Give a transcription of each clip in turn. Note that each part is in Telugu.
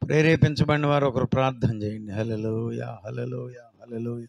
ప్రేరేపించబడిన వారు ఒకరు ప్రార్థన చేయండి హలలోయ హలలోయ హలలోయ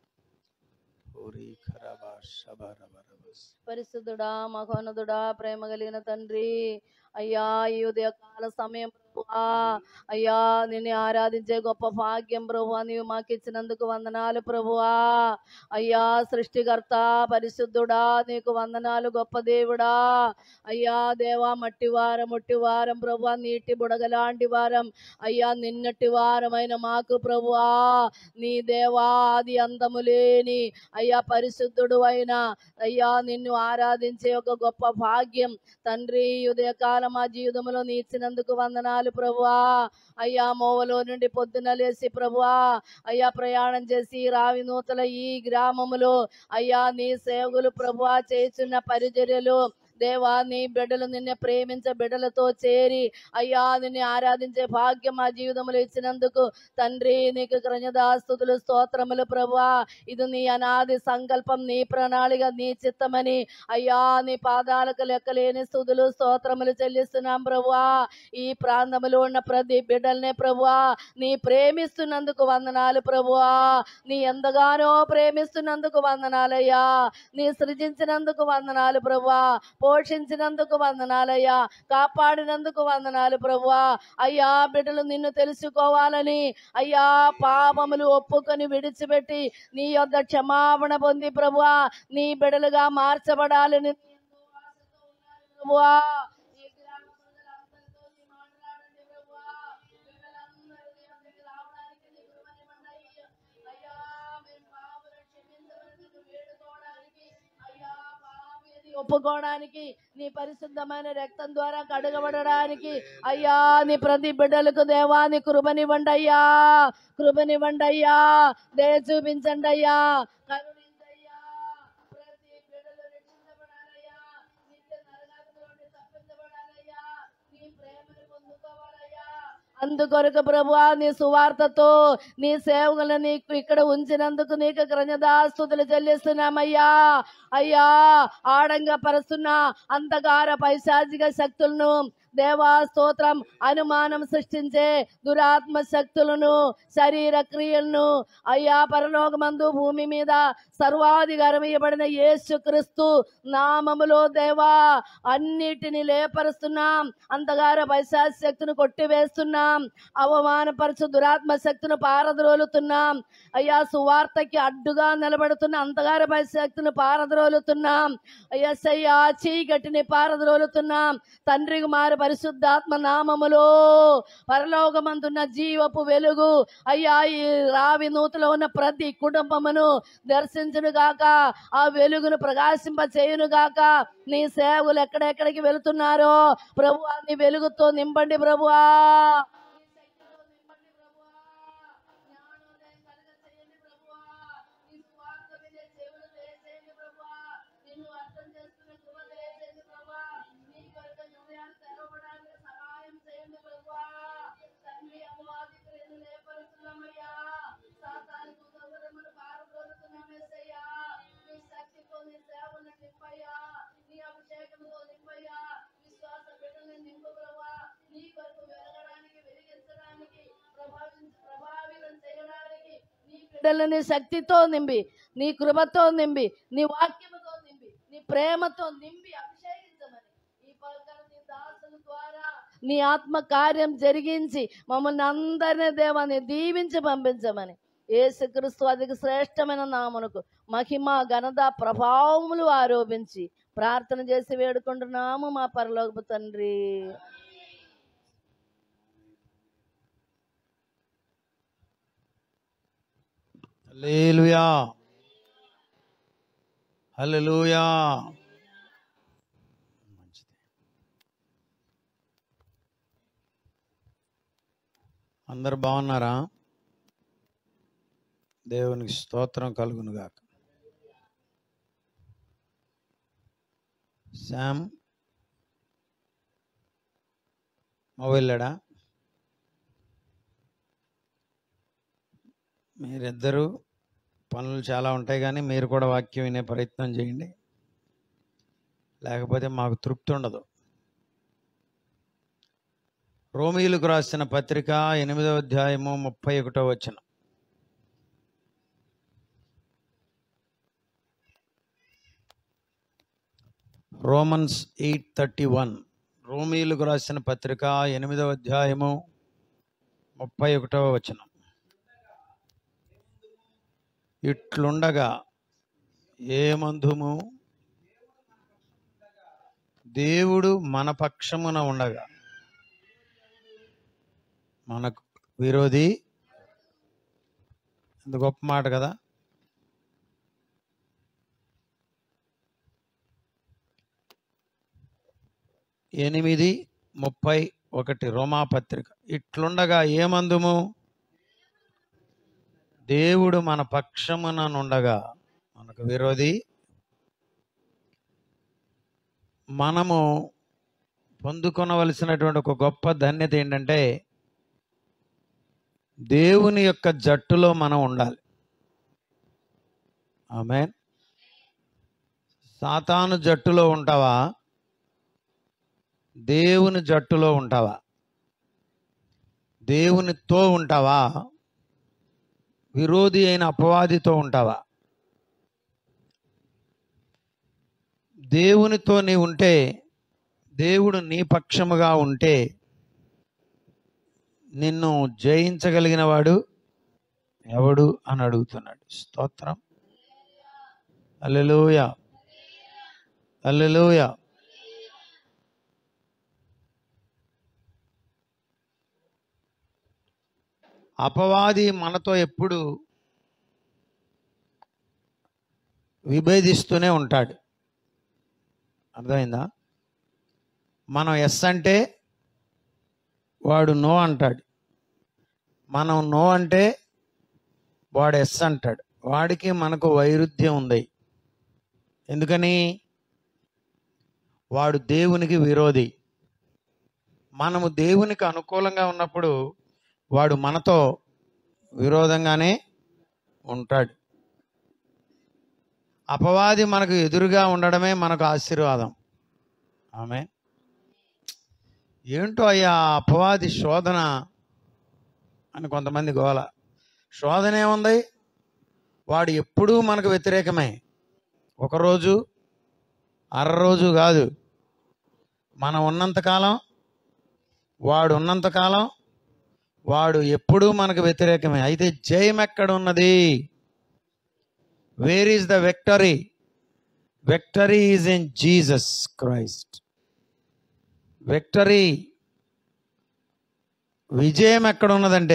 ఓరి ఖరాబా షబారబరబస్. పరిశుద్ధుడా మహోన్నతుడా ప్రేమ కలిగిన తండ్రి అయ్యా ఈ ఉదయకాల సమయం ప్రభువా అయ్యా నిన్ను ఆరాధించే గొప్ప భాగ్యం ప్రభువా నీవు మాకు ఇచ్చినందుకు వందనాలు ప్రభువా అయ్యా సృష్టికర్త పరిశుద్ధుడా నీకు వందనాలు గొప్ప దేవుడా అయ్యా దేవా మట్టి వారం ముట్టి వారం ప్రభువా నీటి బుడగలాంటి వారం అయ్యా నిన్నటి వారమైన మాకు ప్రభువా నీ దేవా ఆది అందము లేని అయ్యా పరిశుద్ధుడు అయిన అయ్యా నిన్ను ఆరాధించే ఒక గొప్ప భాగ్యం తండ్రి ఈ ఉదయకాలం మా జీవితంలో నీ ఇచ్చినందుకు వందనాలు ప్రభువా అయ్యా మోవలో నుండి పొద్దున లేసి ప్రభువా అయ్యా ప్రయాణం చేసి రావి నూతల ఈ గ్రామములో అయ్యా నీ సేవకులు ప్రభువా చేస్తున్న పరిచర్యలు దేవా నీ బిడ్డలు నిన్ను ప్రేమించే బిడ్డలతో చేరి అయ్యా నిన్ను ఆరాధించే భాగ్యం మా జీవితంలో ఇచ్చినందుకు తండ్రి నీకు కృతజ్ఞతాస్తుతులు స్తోత్రములు ప్రభువా ఇది నీ అనాది సంకల్పం నీ ప్రణాళిక నీ చిత్తమని అయ్యా నీ పాదాలకు లెక్కలేని స్థుతులు స్తోత్రములు చెల్లిస్తున్నాం ప్రభువా ఈ ప్రాంతంలో ఉన్న ప్రతి బిడ్డల్నే ప్రభువా నీ ప్రేమిస్తున్నందుకు వందనాలు ప్రభువా నీ ఎంతగానో ప్రేమిస్తున్నందుకు వందనాలయ్యా నీ సృజించినందుకు వందనాలు ప్రభువా పోషించినందుకు వందనాలయ్యా కాపాడినందుకు వందనాలు ప్రభువా అయ్యా బిడ్డలు నిన్ను తెలుసుకోవాలని అయ్యా పాపములు ఒప్పుకొని విడిచిపెట్టి నీ యొద్ద క్షమాపణ పొంది ప్రభువా నీ బిడలుగా మార్చబడాలని ప్రభువా ఈ గ్రామ ప్రజలందరితో నీ మాట్లాడండి ప్రభువా. బిడ్డలందరూ నీ వద్దకు రావడానికి నీ కృపనివ్వండి అయ్యా. అయ్యా, మేము పాపులను క్షమించమని నిన్ను వేడుకోవడానికి, అయ్యా, పాపి అని ఒప్పుకోవడానికి నీ పరిశుద్ధమైన రక్తం ద్వారా కడగబడడానికి అయ్యా నీ ప్రతి బిడ్డలకు దేవా నీ కృపనివ్వండి అయ్యా కృపనివ్వండి అయ్యా దయ చూపించండి అయ్యా కరుణించయ్యా ప్రతి బిడ్డలు రక్షించబడాలయ్యా నిత్య నరకాగ్ని నుండి తప్పించబడాలయ్యా నీ ప్రేమను పొందుకోవాలయ్యా అందుకొరకు ప్రభువా నీ సువార్తతో నీ సేవకులను నీకు ఇక్కడ ఉంచినందుకు నీకు కృతజ్ఞతాస్తుతులు చెల్లిస్తున్నామయ్యా అయ్యా ఆడంగా పరుస్తున్న అంధకార పైశాచిక శక్తులను దేవా స్తోత్రం అనుమానం సృష్టించే దురాత్మ శక్తులను శరీర క్రియలను అయ్యా పరలోకమందు భూమి మీద సర్వాధికారం ఇవ్వబడిన యేసు క్రీస్తు నామములో దేవా అన్నిటిని లేపరుస్తున్నాం అంతగార పైశాచ శక్తిని కొట్టివేస్తున్నాం అవమానపరచు దురాత్మ శక్తిని పారద్రోలుతున్నాం అయ్యా సువార్తకి అడ్డుగా నిలబడుతున్న అంతగార శక్తిని పారద్రోలుతున్నాం అయ్యా చీకటిని పారద్రోలుతున్నాం తండ్రికి మారి పరిశుద్ధాత్మ నామములో పరలోకమందున్న జీవపు వెలుగు అయ్యా ఈ రావి నూతలో ఉన్న ప్రతి కుటుంబమును దర్శించును గాక ఆ వెలుగును ప్రకాశింప చేయును గాక నీ సేవలు ఎక్కడెక్కడికి వెళుతున్నారో ప్రభు నీ వెలుగుతో నింపండి ప్రభువా నీ శక్తితో నింపండి ప్రభువా. జ్ఞానోదయం కలుగచేయండి ప్రభువా. నీ సువార్త వినే చెవులు దయచేయండి ప్రభువా. నిన్ను అర్థం చేసుకునే కృప దయచేయండి ప్రభువా. నీ కొరకు హృదయాలు తెరవడానికి సహాయం చేయండి ప్రభువా. తండ్రి అమ్మవారి క్రియలు లేపరుస్తున్నామయ్యా. సాతాను కుతంత్రములు పారద్రోలుతున్నాం యేసయ్యా. నీ శక్తితో నీ సేవలను నింపయ్యా. నీ అభిషేకంతో నింపయ్యా. విశ్వాస బిడ్డల్ని నింపు ప్రభువా. నీ కొరకు వెలగడానికి వెలిగించడానికి ప్రభావితం ప్రభావితం చేయడానికి నీ బిడ్డలని శక్తితో నింపి నీ కృపతో నింపి నీ వాక్యముతో నింపి నీ ప్రేమతో నింపి అభిషేకించమని ఈ పలకల నీ దాసుల ద్వారా నీ ఆత్మ కార్యం జరిగించి మమ్మల్ని అందరినీ దేవాన్ని దీవించి పంపించమని యేసుక్రీస్తు అధిక శ్రేష్టమైన నామునకు మహిమ ఘనత ప్రభావములు ఆరోపించి ప్రార్థన చేసి వేడుకుంటున్నాము మా పరలోకపు తండ్రి హల్లెలూయా హల్లెలూయా మంచిది అందరు బాగున్నారా దేవునికి స్తోత్రం కలుగును గాక శామ్ వెళ్ళాడా మీరిద్దరూ పనులు చాలా ఉంటాయి కానీ మీరు కూడా వాక్యం వినే ప్రయత్నం చేయండి లేకపోతే మాకు తృప్తి ఉండదు రోమీలకు రాసిన పత్రిక ఎనిమిదవ అధ్యాయము ముప్పై ఒకటో వచ్చిన రోమన్స్ ఎయిట్ థర్టీ వన్ రోమీలకు రాసిన పత్రిక ఎనిమిదవ అధ్యాయము ముప్పై ఒకటవ వచనం ఇట్లుండగా ఏమందుము దేవుడు మన పక్షమున ఉండగా మనకు విరోధి ఎంత గొప్ప మాట కదా ఎనిమిది ముప్పై ఒకటి రోమాపత్రిక ఇట్లుండగా ఏమందుము దేవుడు మన పక్షమున నుండగా మనకు విరోధి మనము పొందుకొనవలసినటువంటి ఒక గొప్ప ధన్యత ఏంటంటే దేవుని యొక్క జట్టులో మనం ఉండాలి ఆమె సాతాను జట్టులో ఉంటావా దేవుని జట్టులో ఉంటావా దేవునితో ఉంటావా విరోధి అయిన అపవాదితో ఉంటావా దేవునితో నీ ఉంటే దేవుడు నీ పక్షముగా ఉంటే నిన్ను జయించగలిగిన వాడు ఎవడు అని అడుగుతున్నాడు స్తోత్రం అల్లెలూయ అల్లెలూయ అపవాది మనతో ఎప్పుడు విభేదిస్తూనే ఉంటాడు అర్థమైందా మనం ఎస్ అంటే వాడు నో అంటాడు మనం నో అంటే వాడు ఎస్ అంటాడు వాడికి మనకు వైరుధ్యం ఉంది ఎందుకని వాడు దేవునికి విరోధి మనము దేవునికి అనుకూలంగా ఉన్నప్పుడు వాడు మనతో విరోధంగానే ఉంటాడు అపవాది మనకు ఎదురుగా ఉండడమే మనకు ఆశీర్వాదం ఆమె ఏంటో అయ్యా అపవాది శోధన అని కొంతమంది గోల శోధన ఏముంది వాడు ఎప్పుడూ మనకు వ్యతిరేకమే ఒకరోజు అర రోజు కాదు మనం ఉన్నంతకాలం వాడు ఉన్నంతకాలం వాడు ఎప్పుడూ మనకు వ్యతిరేకమే అయితే జయం ఎక్కడ ఉన్నది where is the victory victory is in Jesus Christ victory విజయం ఎక్కడ ఉన్నదంటే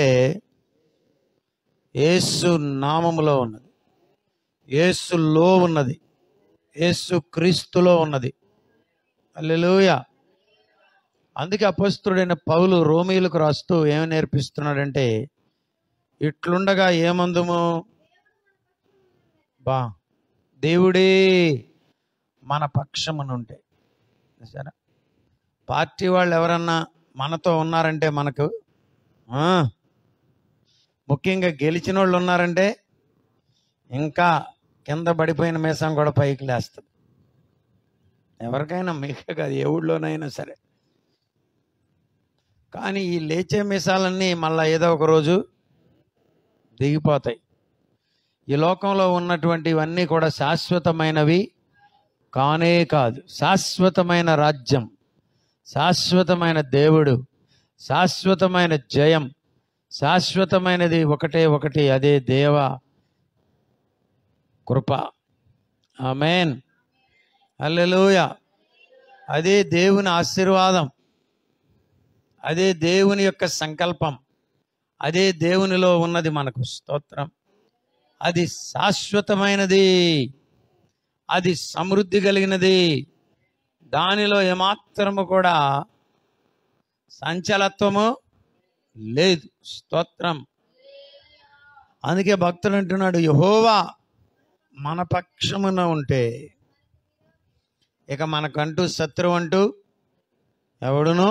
యేసు నామములో ఉన్నది యేసులో ఉన్నది యేసు క్రీస్తులో ఉన్నది అల్లెలూయ అందుకే అపస్తుడైన పౌలు రోమీలకు రాస్తూ ఏమి నేర్పిస్తున్నాడంటే ఇట్లుండగా ఏమందుము బా దేవుడే మన పక్షమునుంటే సరే పార్టీ వాళ్ళు ఎవరన్నా మనతో ఉన్నారంటే మనకు ఆ, ముఖ్యంగా గెలిచిన వాళ్ళు ఉన్నారంటే ఇంకా కింద పడిపోయిన మీసం కూడా పైకి లేస్తుంది ఎవరికైనా మీకే కాదు ఏ ఊళ్ళోనైనా సరే కానీ ఈ లేచే మీసాలన్నీ మళ్ళీ ఏదో ఒక రోజు దిగిపోతాయి ఈ లోకంలో ఉన్నటువంటివన్నీ కూడా శాశ్వతమైనవి కానే కాదు శాశ్వతమైన రాజ్యం శాశ్వతమైన దేవుడు శాశ్వతమైన జయం శాశ్వతమైనది ఒకటే ఒకటి అదే దేవ కృప ఆమెన్ అల్లెలూయ అదే దేవుని ఆశీర్వాదం అదే దేవుని యొక్క సంకల్పం అదే దేవునిలో ఉన్నది మనకు స్తోత్రం అది శాశ్వతమైనది అది సమృద్ధి కలిగినది దానిలో ఏమాత్రము కూడా సంచలత్వము లేదు స్తోత్రం అందుకే భక్తుడు అంటున్నాడు యహోవా మన పక్షమున ఉంటే ఇక మనకంటూ శత్రువు అంటూ ఎవడును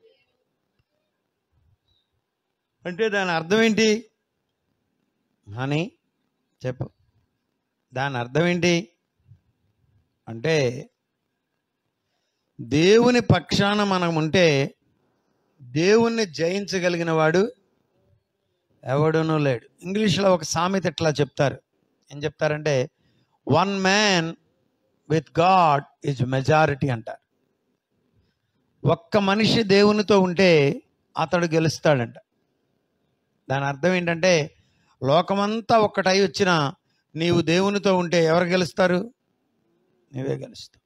అంటే దాని అర్థం ఏంటి అని చెప్పు దాని అర్థం ఏంటి అంటే దేవుని పక్షాన మనం ఉంటే దేవుణ్ణి జయించగలిగిన వాడు ఎవడునూ లేడు ఇంగ్లీష్లో ఒక సామెత ఇట్లా చెప్తారు ఏం చెప్తారంటే one man with God is majority అంటారు ఒక్క మనిషి దేవునితో ఉంటే అతడు గెలుస్తాడంట దాని అర్థం ఏంటంటే లోకమంతా ఒక్కటై వచ్చిన నీవు దేవునితో ఉంటే ఎవరు గెలుస్తారు నీవే గెలుస్తావు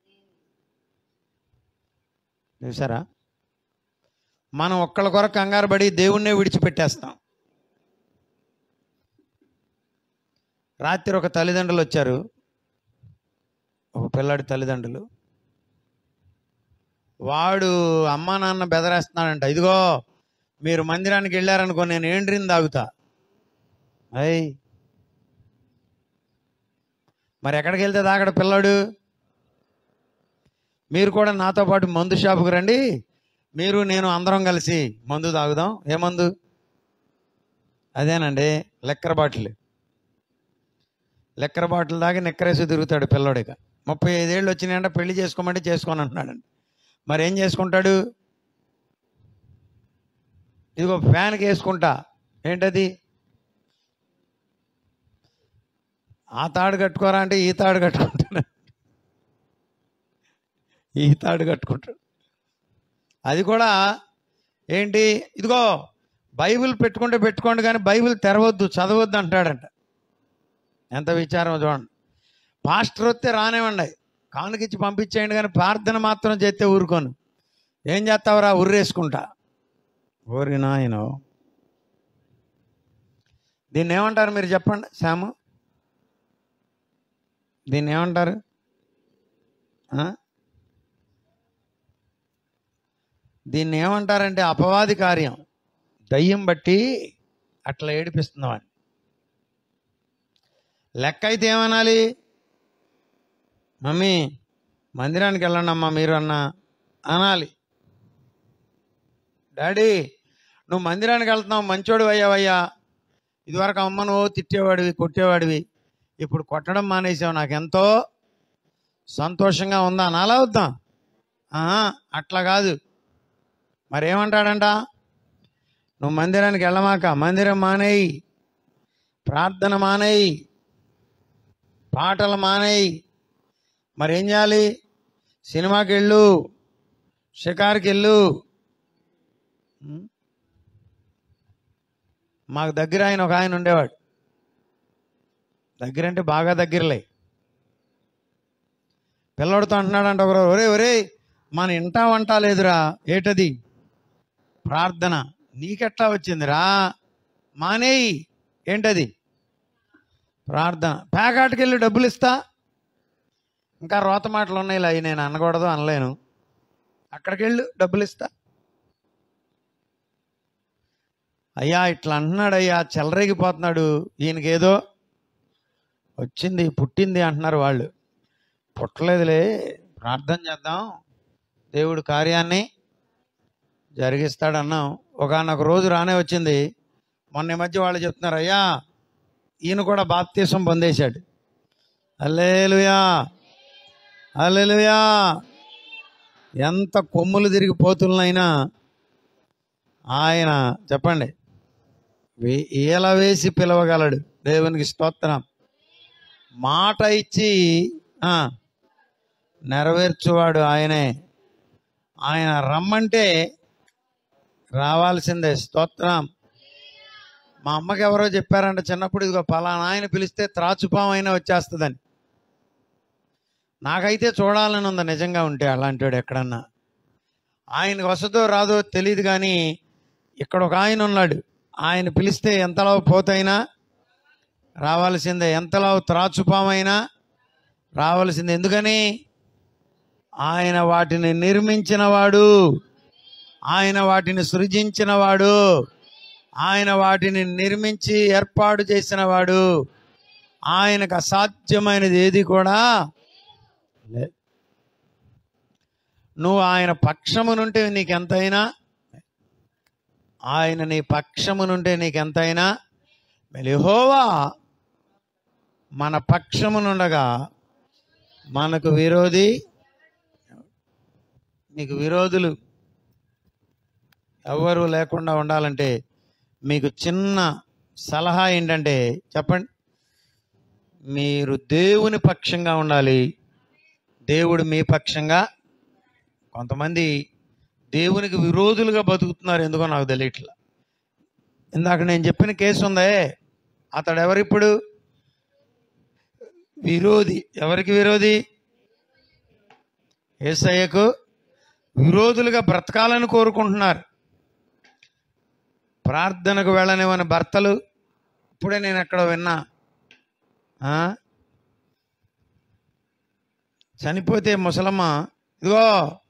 చూసారా మనం ఒక్కళ్ళ కొరకు కంగారు పడి దేవుణ్ణే విడిచిపెట్టేస్తాం రాత్రి ఒక తల్లిదండ్రులు వచ్చారు ఒక పిల్లాడి తల్లిదండ్రులు వాడు అమ్మా నాన్న బెదరేస్తున్నాడంట ఇదిగో మీరు మందిరానికి వెళ్ళారనుకో నేను ఏండ్రిని తాగుతా అయ్ మరి ఎక్కడికి వెళ్తే తాగడ పిల్లాడు మీరు కూడా నాతో పాటు మందు షాపుకి రండి మీరు నేను అందరం కలిసి మందు తాగుదాం ఏ మందు అదేనండి లెక్కర బాటిల్ లెక్కర బాటిల్ దాకా నెక్కరేసి తిరుగుతాడు పిల్లోడిక ముప్పై ఐదేళ్ళు వచ్చినాయంటే పెళ్లి చేసుకోమంటే చేసుకోని అంటున్నాడండి మరి ఏం చేసుకుంటాడు ఇదిగో ఫ్యాన్కి వేసుకుంటా ఏంటది ఆ తాడు కట్టుకోరా అంటే ఈ తాడు కట్టుకుంటాడు ఈ తాడు కట్టుకుంటాడు అది కూడా ఏంటి ఇదిగో బైబిల్ పెట్టుకుంటే పెట్టుకోండి కానీ బైబిల్ తెరవద్దు చదవద్దు అంటాడంట ఎంత విచారం చూడండి పాస్టర్ వస్తే రానివ్వండి కానుకిచ్చి పంపించేయండి కానీ ప్రార్థన మాత్రం చేస్తే ఊరుకోను ఏం చేస్తావురా ఉర్రేసుకుంటా ఓరి నాయనో దీన్ని ఏమంటారు మీరు చెప్పండి శాము దీన్ని ఏమంటారు ఆ? దీన్ని ఏమంటారంటే అపవాది కార్యం దయ్యం బట్టి అట్లా ఏడిపిస్తున్నాం లెక్క అయితే ఏమనాలి మమ్మీ మందిరానికి వెళ్ళండి అమ్మా మీరు అన్న అనాలి డాడీ నువ్వు మందిరానికి వెళ్తున్నావు మంచోడు అయ్యావయ్యా ఇదివరకు అమ్మ నువ్వు తిట్టేవాడివి కొట్టేవాడివి ఇప్పుడు కొట్టడం మానేసావు నాకెంతో సంతోషంగా ఉందా అనాలా వద్దా ఆహా, అట్లా కాదు మరి ఏమంటాడంట నువ్వు మందిరానికి వెళ్ళమాక మందిరం మానేయి ప్రార్థన మానేయి పాటలు మానేయి మరి ఏం చేయాలి సినిమాకి వెళ్ళు షికార్కి వెళ్ళు ఉం? మాకు దగ్గర ఆయన ఒక ఆయన ఉండేవాడు దగ్గర అంటే బాగా దగ్గరలే పిల్లడితో అంటున్నాడంట ఒకరు ఒరే ఒరే మన ఇంటా వంట లేదురా ఏటది ప్రార్థన నీకెట్లా వచ్చిందిరా మానేయి ఏంటది ప్రార్థన ప్యాకాట్కి వెళ్ళి డబ్బులు ఇస్తా ఇంకా రోత మాటలు ఉన్నాయి అవి నేను అనకూడదు అనలేను అక్కడికి వెళ్ళు డబ్బులు ఇస్తా అయ్యా ఇట్లా అంటున్నాడు అయ్యా చెలరేగిపోతున్నాడు ఈయనకేదో వచ్చింది పుట్టింది అంటున్నారు వాళ్ళు పుట్టలేదులే ప్రార్థన చేద్దాం దేవుడు కార్యాన్ని జరిగిస్తాడన్నాం ఒకనొక రోజు రానే వచ్చింది మొన్న ఈ మధ్య వాళ్ళు చెప్తున్నారు అయ్యా ఈయన కూడా బాప్తీసం పొందేశాడు అల్లేలుయా అల్లెలుయా ఎంత కొమ్ములు తిరిగి పోతులనైనా ఆయన చెప్పండి వే- ఈల వేసి పిలవగలడు దేవునికి స్తోత్రం మాట ఇచ్చి ఆ, నెరవేర్చువాడు ఆయనే ఆయన రమ్మంటే రావాల్సిందే స్తోత్రం మా అమ్మకి ఎవరో చెప్పారంట చిన్నప్పుడు ఇదిగో పలానా ఆయన పిలిస్తే త్రాచుపాం అయినా వచ్చేస్తుందని నాకైతే చూడాలని ఉంది నిజంగా ఉంటే అలాంటి వాడు ఎక్కడన్నా ఆయనకు వస్తుందో రాదో తెలియదు కానీ ఇక్కడ ఒక ఆయన ఉన్నాడు ఆయన పిలిస్తే ఎంతలో పోతైనా రావాల్సిందే ఎంతలో త్రాచుపామైనా రావాల్సిందే ఎందుకని ఆయన వాటిని నిర్మించినవాడు ఆయన వాటిని సృజించినవాడు ఆయన వాటిని నిర్మించి ఏర్పాటు చేసినవాడు ఆయనకు అసాధ్యమైనది ఏది కూడా లేదు నువ్వు ఆయన పక్షమునుంటే నీకెంతైనా ఆయన నీ పక్షమునుంటే నీకెంతైనా మెలిహోవా మన పక్షమునుండగా మనకు విరోధి నీకు విరోధులు ఎవరు లేకుండా ఉండాలంటే మీకు చిన్న సలహా ఏంటంటే చెప్పండి మీరు దేవుని పక్షంగా ఉండాలి దేవుడు మీ పక్షంగా కొంతమంది దేవునికి విరోధులుగా బతుకుతున్నారు ఎందుకో నాకు తెలియట్లా ఇందాక నేను చెప్పిన కేసు ఉందే అతడు ఎవరిప్పుడు విరోధి ఎవరికి విరోధి ఏసయ్యకు విరోధులుగా బ్రతకాలని కోరుకుంటున్నారు ప్రార్థనకు వెళ్ళనివని భర్తలు ఇప్పుడే నేను ఎక్కడో విన్నా ఆ? చనిపోతే ముసలమ్మ ఇదిగో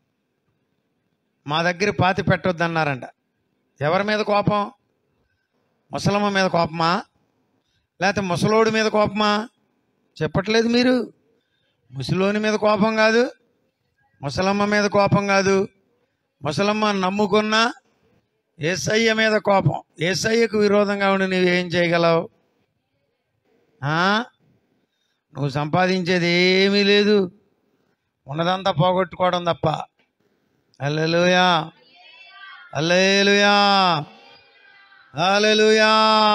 మా దగ్గర పాతి పెట్టొద్దన్నారంట ఎవరి మీద కోపం ముసలమ్మ మీద కోపమా లేకపోతే ముసలోడి మీద కోపమా చెప్పట్లేదు మీరు ముసలోని మీద కోపం కాదు ముసలమ్మ మీద కోపం కాదు ముసలమ్మ నమ్ముకున్న ఏసయ్య మీద కోపం ఏసయ్యకు విరోధంగా ఉండి నువ్వు ఏం చేయగలవు ఆ? నువ్వు సంపాదించేది ఏమీ లేదు ఉన్నదంతా పోగొట్టుకోవడం తప్ప అల్లెలుయా అల్లేలుయా అల్లెలుయా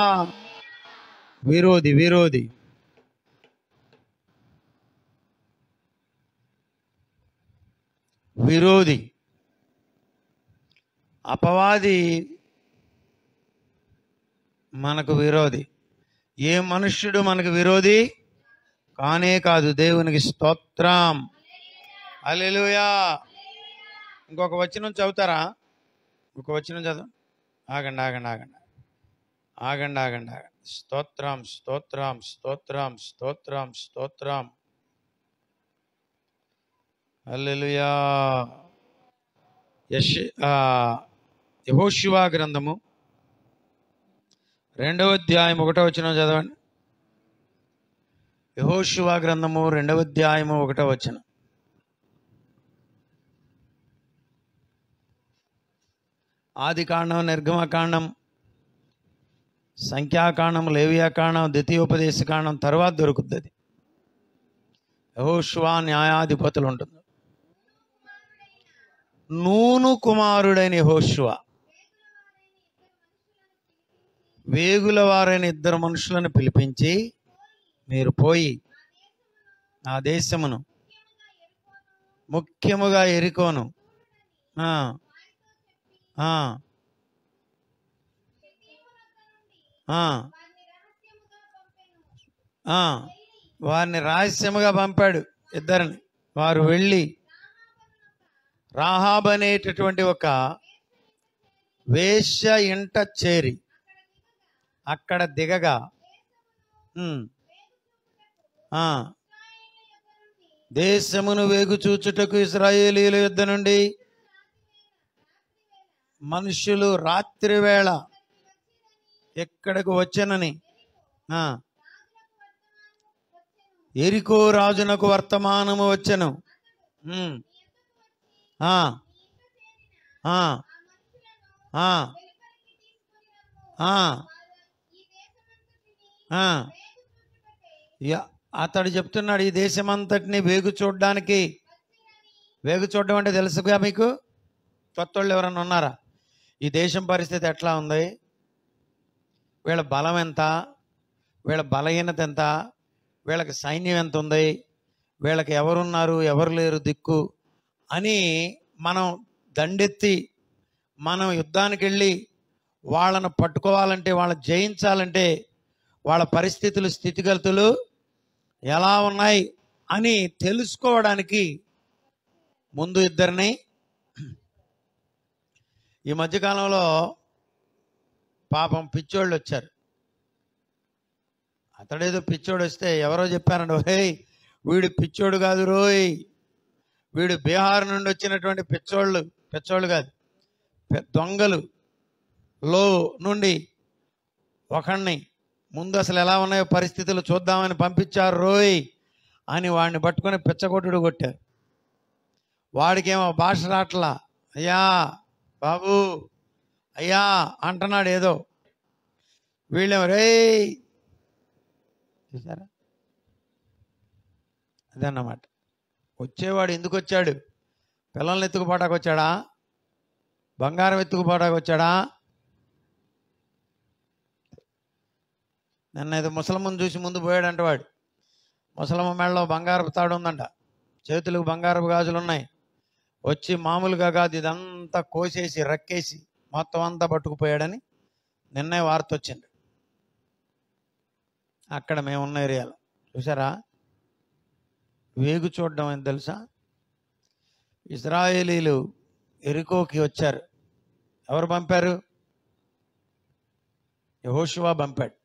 విరోధి విరోధి విరోధి అపవాది మనకు విరోధి ఏ మనుష్యుడు మనకు విరోధి కానే కాదు దేవునికి స్తోత్రం అలెలుయా ఇంకొక వచనం చదువుతారా ఇంకొక వచనం చదువు ఆగండి ఆగండి ఆగండి ఆగండి ఆగండి ఆగండి స్తోత్రం స్తోత్రం స్తోత్రం స్తోత్రం స్తోత్రం అల్లెలుయా యష్ యహోశివా గ్రంథము రెండవ అధ్యాయం ఒకటో వచ్చిన చదవండి యహోశివా గ్రంథము రెండవ అధ్యాయము ఒకటో వచ్చిన ఆది కాండం నిర్గమకాండం సంఖ్యాకాండం లేవియాకాండం ద్వితీయోపదేశ కాండం తర్వాత దొరుకుతుంది అది యహోశివా న్యాయాధిపతులు ఉంటుంది నూను కుమారుడైన యెహోషువ వేగుల వారైన ఇద్దరు మనుషులను పిలిపించి మీరు పోయి నా దేశమును ముఖ్యముగా ఎరికోను ఆ, ఆ, ఆ, ఆ, వారిని రహస్యముగా పంపాడు ఇద్దరిని వారు వెళ్ళి రాహాబ్ అనేటటువంటి ఒక వేశ్య ఇంట చేరి అక్కడ దిగగా ఉమ్, ఆ, దేశమును వేగు చూచుటకు ఇస్రాయేలీల యుద్ధ నుండి మనుషులు రాత్రి వేళ ఎక్కడికి వచ్చనని ఆ, ఎరికో రాజునకు వర్తమానము వచ్చెను ఉమ్, ఆ, ఆ, ఆ, ఆ, ఆ. యా- అతడు చెప్తున్నాడు ఈ దేశమంతటిని వేగు చూడడానికి వేగు చూడడం అంటే తెలుసుగా మీకు కొత్త వాళ్ళు ఎవరన్నా ఉన్నారా ఈ దేశం పరిస్థితి ఎట్లా ఉంది వీళ్ళ బలం ఎంత వీళ్ళ బలహీనత ఎంత వీళ్ళకి సైన్యం ఎంత ఉంది వీళ్ళకి ఎవరున్నారు ఎవరు లేరు దిక్కు అని మనం దండెత్తి మనం యుద్ధానికి వెళ్ళి వాళ్ళను పట్టుకోవాలంటే వాళ్ళని జయించాలంటే వాళ్ళ పరిస్థితులు స్థితిగతులు ఎలా ఉన్నాయి అని తెలుసుకోవడానికి ముందు ఇద్దరిని ఈ మధ్యకాలంలో పాపం పిచ్చోళ్ళు వచ్చారు అతడేదో పిచ్చోడు వస్తే ఎవరో చెప్పారండి హే వీడు పిచ్చోడు కాదు రోయ్ వీడు బీహార్ నుండి వచ్చినటువంటి పిచ్చోళ్ళు పిచ్చోళ్ళు కాదు పె- దొంగలు లో నుండి ఒకడిని ముందు అసలు ఎలా ఉన్నాయో పరిస్థితులు చూద్దామని పంపించారు రోయ్ అని వాడిని పట్టుకొని పిచ్చగొట్టుడు కొట్టారు వాడికేమో భాష రాట్లా అయ్యా బాబు అయ్యా అంటున్నాడు ఏదో వీళ్ళేమో రే చూసారా అదన్నమాట వచ్చేవాడు ఎందుకు వచ్చాడు పిల్లల్ని ఎత్తుకుపోటాకు వచ్చాడా బంగారం ఎత్తుకుపోవడానికి వచ్చాడా నిన్న ఏదో ముసలమ్మను చూసి ముందు పోయాడంట వాడు ముసలమ్మ మెడలో బంగారపు తాడు ఉందంట చేతులకు బంగారపు గాజులు ఉన్నాయి వచ్చి మామూలుగా కాదు ఇదంతా కోసేసి రక్కేసి మొత్తం అంతా పట్టుకుపోయాడని నిన్నే వార్త వచ్చింది అక్కడ మేమున్న ఏరియాలో చూసారా వేగు చూడడం అని తెలుసా ఇజ్రాయేలీలు ఎరుకోకి వచ్చారు ఎవరు పంపారు యహోషువా పంపాడు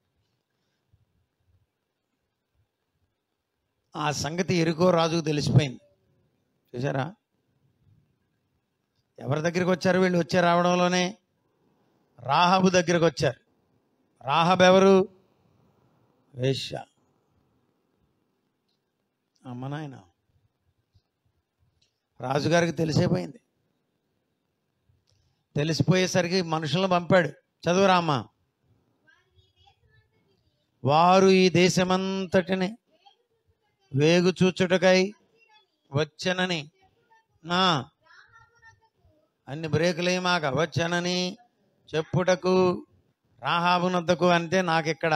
ఆ సంగతి ఎరుకో రాజుకు తెలిసిపోయింది చూసారా ఎవరి దగ్గరికి వచ్చారు వీళ్ళు వచ్చే రావడంలోనే రాహబు దగ్గరికి వచ్చారు రాహబ్ ఎవరు వేశ్య అమ్మ నాయన రాజుగారికి తెలిసిపోయింది తెలిసిపోయేసరికి మనుషులను పంపాడు చదువురామ్మా వారు ఈ దేశమంతటిని వేగు చూచుటకై వచ్చనని నా అన్ని బ్రేకులు ఏమాక వచ్చానని చెప్పుటకు రాహాబునద్దకు అంటే నాకు ఇక్కడ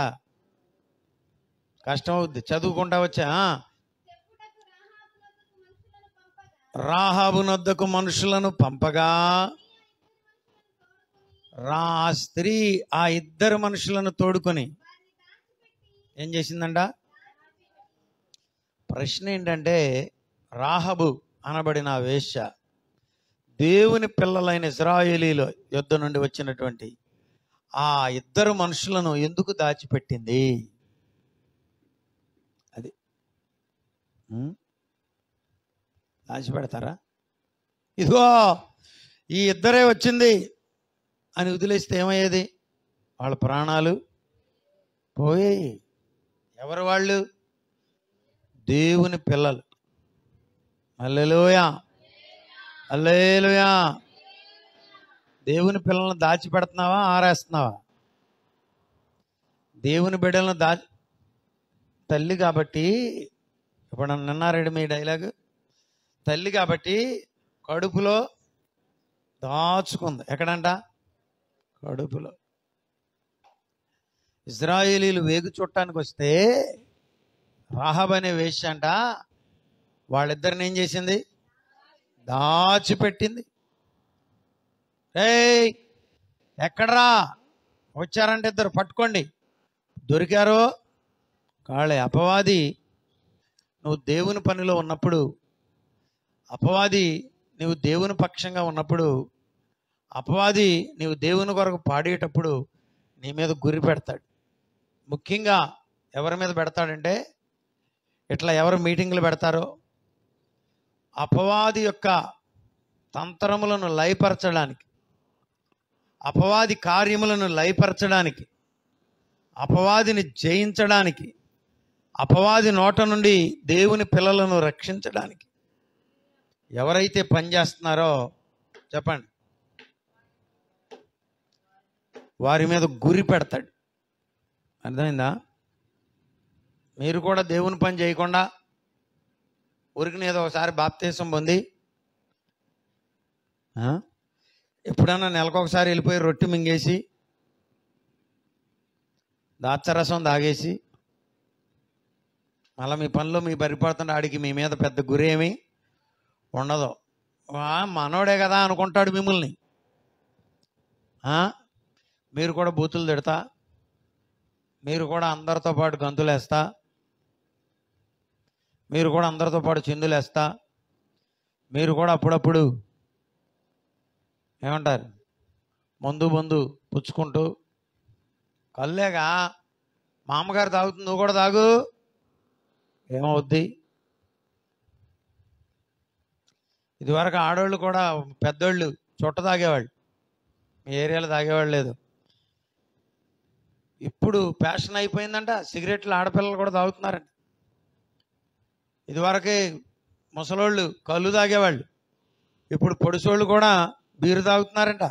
కష్టం అవుద్ది చదువుకుంటా వచ్చా రాహాబునద్దకు మనుషులను పంపగా రా ఆ స్త్రీ ఆ ఇద్దరు మనుషులను తోడుకొని ఏం చేసిందంట ప్రశ్న ఏంటంటే రాహబు అనబడిన ఆ వేశ్య దేవుని పిల్లలైన ఇజ్రాయేలీలో యుద్ధ నుండి వచ్చినటువంటి ఆ ఇద్దరు మనుషులను ఎందుకు దాచిపెట్టింది అది ఉం? దాచిపెడతారా ఇదిగో ఈ ఇద్దరే వచ్చింది అని వదిలేస్తే ఏమయ్యేది వాళ్ళ ప్రాణాలు పోయాయి ఎవరు వాళ్ళు దేవుని పిల్లలు అల్లెలుయా అల్లేలుయా దేవుని పిల్లలను దాచిపెడుతున్నావా ఆరేస్తున్నావా దేవుని బిడ్డలను దా తల్లి కాబట్టి ఇప్పుడు నన్ను విన్నారండి మీ డైలాగ్ తల్లి కాబట్టి కడుపులో దాచుకుంది ఎక్కడంట కడుపులో ఇజ్రాయేలీలు వేగు చుట్టానికి వస్తే రాహబ్ అనే వేశ్య అంట వాళ్ళిద్దరిని ఏం చేసింది దాచిపెట్టింది ఏయ్ ఎక్కడరా వచ్చారంటే ఇద్దరు పట్టుకోండి దొరికారో కాళ్ళే అపవాది నువ్వు దేవుని పనిలో ఉన్నప్పుడు అపవాది నువ్వు దేవుని పక్షంగా ఉన్నప్పుడు అపవాది నీవు దేవుని కొరకు పాడేటప్పుడు నీ మీద గురి పెడతాడు ముఖ్యంగా ఎవరి మీద పెడతాడంటే ఇట్లా ఎవరు మీటింగ్లు పెడతారో అపవాది యొక్క తంత్రములను లయపరచడానికి అపవాది కార్యములను లయపరచడానికి అపవాదిని జయించడానికి అపవాది నోట నుండి దేవుని పిల్లలను రక్షించడానికి ఎవరైతే పనిచేస్తున్నారో చెప్పండి వారి మీద గురి పెడతాడు అర్థమైందా మీరు కూడా దేవుని పని చేయకుండా ఊరికి ఏదో ఒకసారి బాప్తీసం పొంది ఆ? ఎప్పుడన్నా నెలకొకసారి వెళ్ళిపోయి రొట్టె మింగేసి దాచరసం తాగేసి మళ్ళీ మీ పనిలో మీ పరిపడుతుంటే ఆడికి మీ మీద పెద్ద గురేమి ఉండదు ఆ, మనోడే కదా అనుకుంటాడు మిమ్మల్ని ఆ? మీరు కూడా బూతులు తిడతా మీరు కూడా అందరితో పాటు గంతులేస్తా మీరు కూడా అందరితో పాటు చిందులేస్తా మీరు కూడా అప్పుడప్పుడు ఏమంటారు మందు మందు పుచ్చుకుంటూ కల్లేగా మా అమ్మగారు తాగుతుంది నువ్వు కూడా తాగు ఏమవుద్ది ఇదివరకు ఆడవాళ్ళు కూడా పెద్దోళ్ళు చుట్ట తాగేవాళ్ళు మీ ఏరియాలో తాగేవాళ్ళు లేదు ఇప్పుడు ఫ్యాషన్ అయిపోయిందంట సిగరెట్లు ఆడపిల్లలు కూడా తాగుతున్నారంట ఇదివరకే ముసలోళ్ళు కళ్ళు తాగేవాళ్ళు ఇప్పుడు పొడిసోళ్ళు కూడా బీరు తాగుతున్నారంట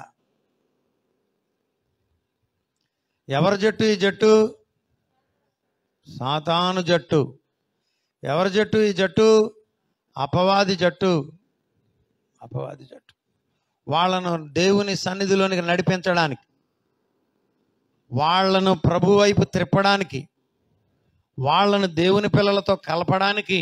ఎవరి జట్టు ఈ జట్టు సాతాను జట్టు ఎవరి జట్టు ఈ జట్టు అపవాది జట్టు అపవాది జట్టు వాళ్ళను దేవుని సన్నిధిలోనికి నడిపించడానికి వాళ్ళను ప్రభు వైపు త్రిప్పడానికి వాళ్ళను దేవుని పిల్లలతో కలపడానికి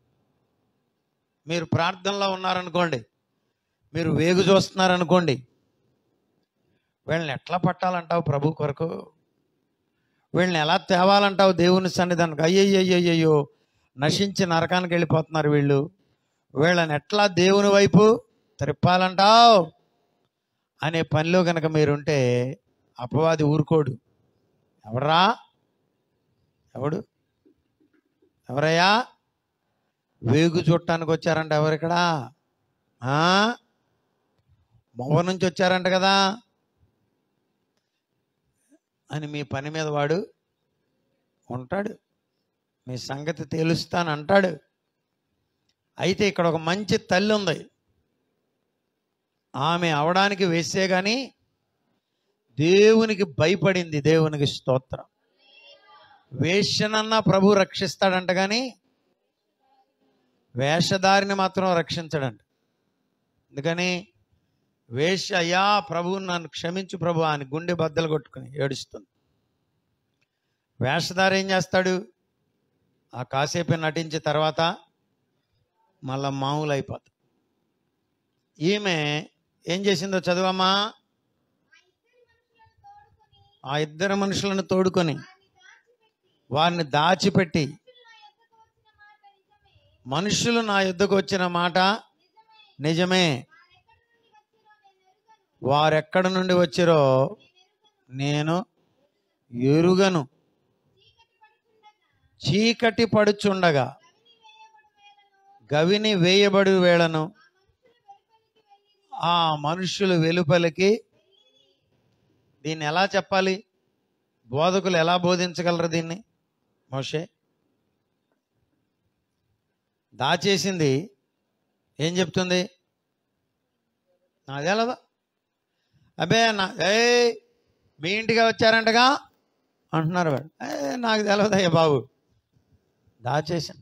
మీరు ప్రార్థనలో ఉన్నారనుకోండి మీరు వేగు చూస్తున్నారనుకోండి వీళ్ళని ఎట్లా పట్టాలంటావు ప్రభు కొరకు వీళ్ళని ఎలా తేవాలంటావు దేవుని సన్నిధానికి అయ్యయ్యయ్యయ్యో నశించి నరకానికి వెళ్ళిపోతున్నారు వీళ్ళు వీళ్ళని ఎట్లా దేవుని వైపు త్రిప్పాలంటావు అనే పనిలో కనుక మీరుంటే అపవాది ఊరుకోడు ఎవడరా ఎవడు ఎవరయ్యా వేగు చూడటానికి వచ్చారంట ఎవరిక్కడ ఆ? మొవ్వ నుంచి వచ్చారంట కదా అని మీ పని మీద వాడు ఉంటాడు మీ సంగతి తేలుస్తాను అంటాడు అయితే ఇక్కడ ఒక మంచి తల్లి ఉంది ఆమె అవడానికి వేసే కానీ దేవునికి భయపడింది దేవునికి స్తోత్రం వేశ్యనన్నా ప్రభు రక్షిస్తాడంట కానీ వేషధారిని మాత్రం రక్షించడంట అందుకని వేశ్య అయ్యా ప్రభు నన్ను క్షమించు ప్రభు అని గుండె బద్దలు కొట్టుకుని ఏడుస్తుంది వేషధారి ఏం చేస్తాడు ఆ కాసేపు నటించిన తర్వాత మళ్ళా మామూలు అయిపోతుంది ఈమె ఏం చేసిందో చదువమ్మా ఆ ఇద్దరు మనుషులను తోడుకొని వారిని దాచిపెట్టి మనుషులు నా యుద్ధకు వచ్చిన మాట నిజమే వారెక్కడ నుండి వచ్చిరో నేను ఎరుగను చీకటి పడుచుండగా గవిని వేయబడి వేళను ఆ మనుషులు వెలుపలికి దీన్ని ఎలా చెప్పాలి బోధకులు ఎలా బోధించగలరు దీన్ని మోషే దాచేసింది ఏం చెప్తుంది నాది ఎలా అబ్బే నా ఏ మీ ఇంటికి వచ్చారంటగా అంటున్నారు వాడు ఏ నాకు తెలియదయ్యా బాబు దాచేసింది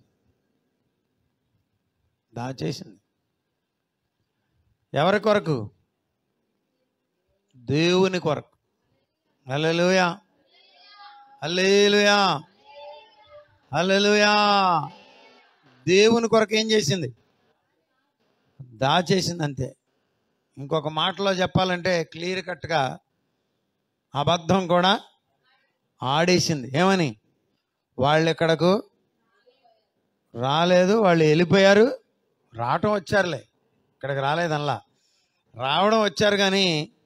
దాచేసింది ఎవరి కొరకు దేవుని కొరకు హల్లెలూయా హల్లెలూయా హల్లెలూయా దేవుని కొరకు ఏం చేసింది దాచేసింది అంతే ఇంకొక మాటలో చెప్పాలంటే క్లియర్ కట్గా అబద్ధం కూడా ఆడేసింది ఏమని వాళ్ళు ఇక్కడకు రాలేదు వాళ్ళు వెళ్ళిపోయారు రావటం వచ్చారులే ఇక్కడికి రాలేదనలా రావడం వచ్చారు కానీ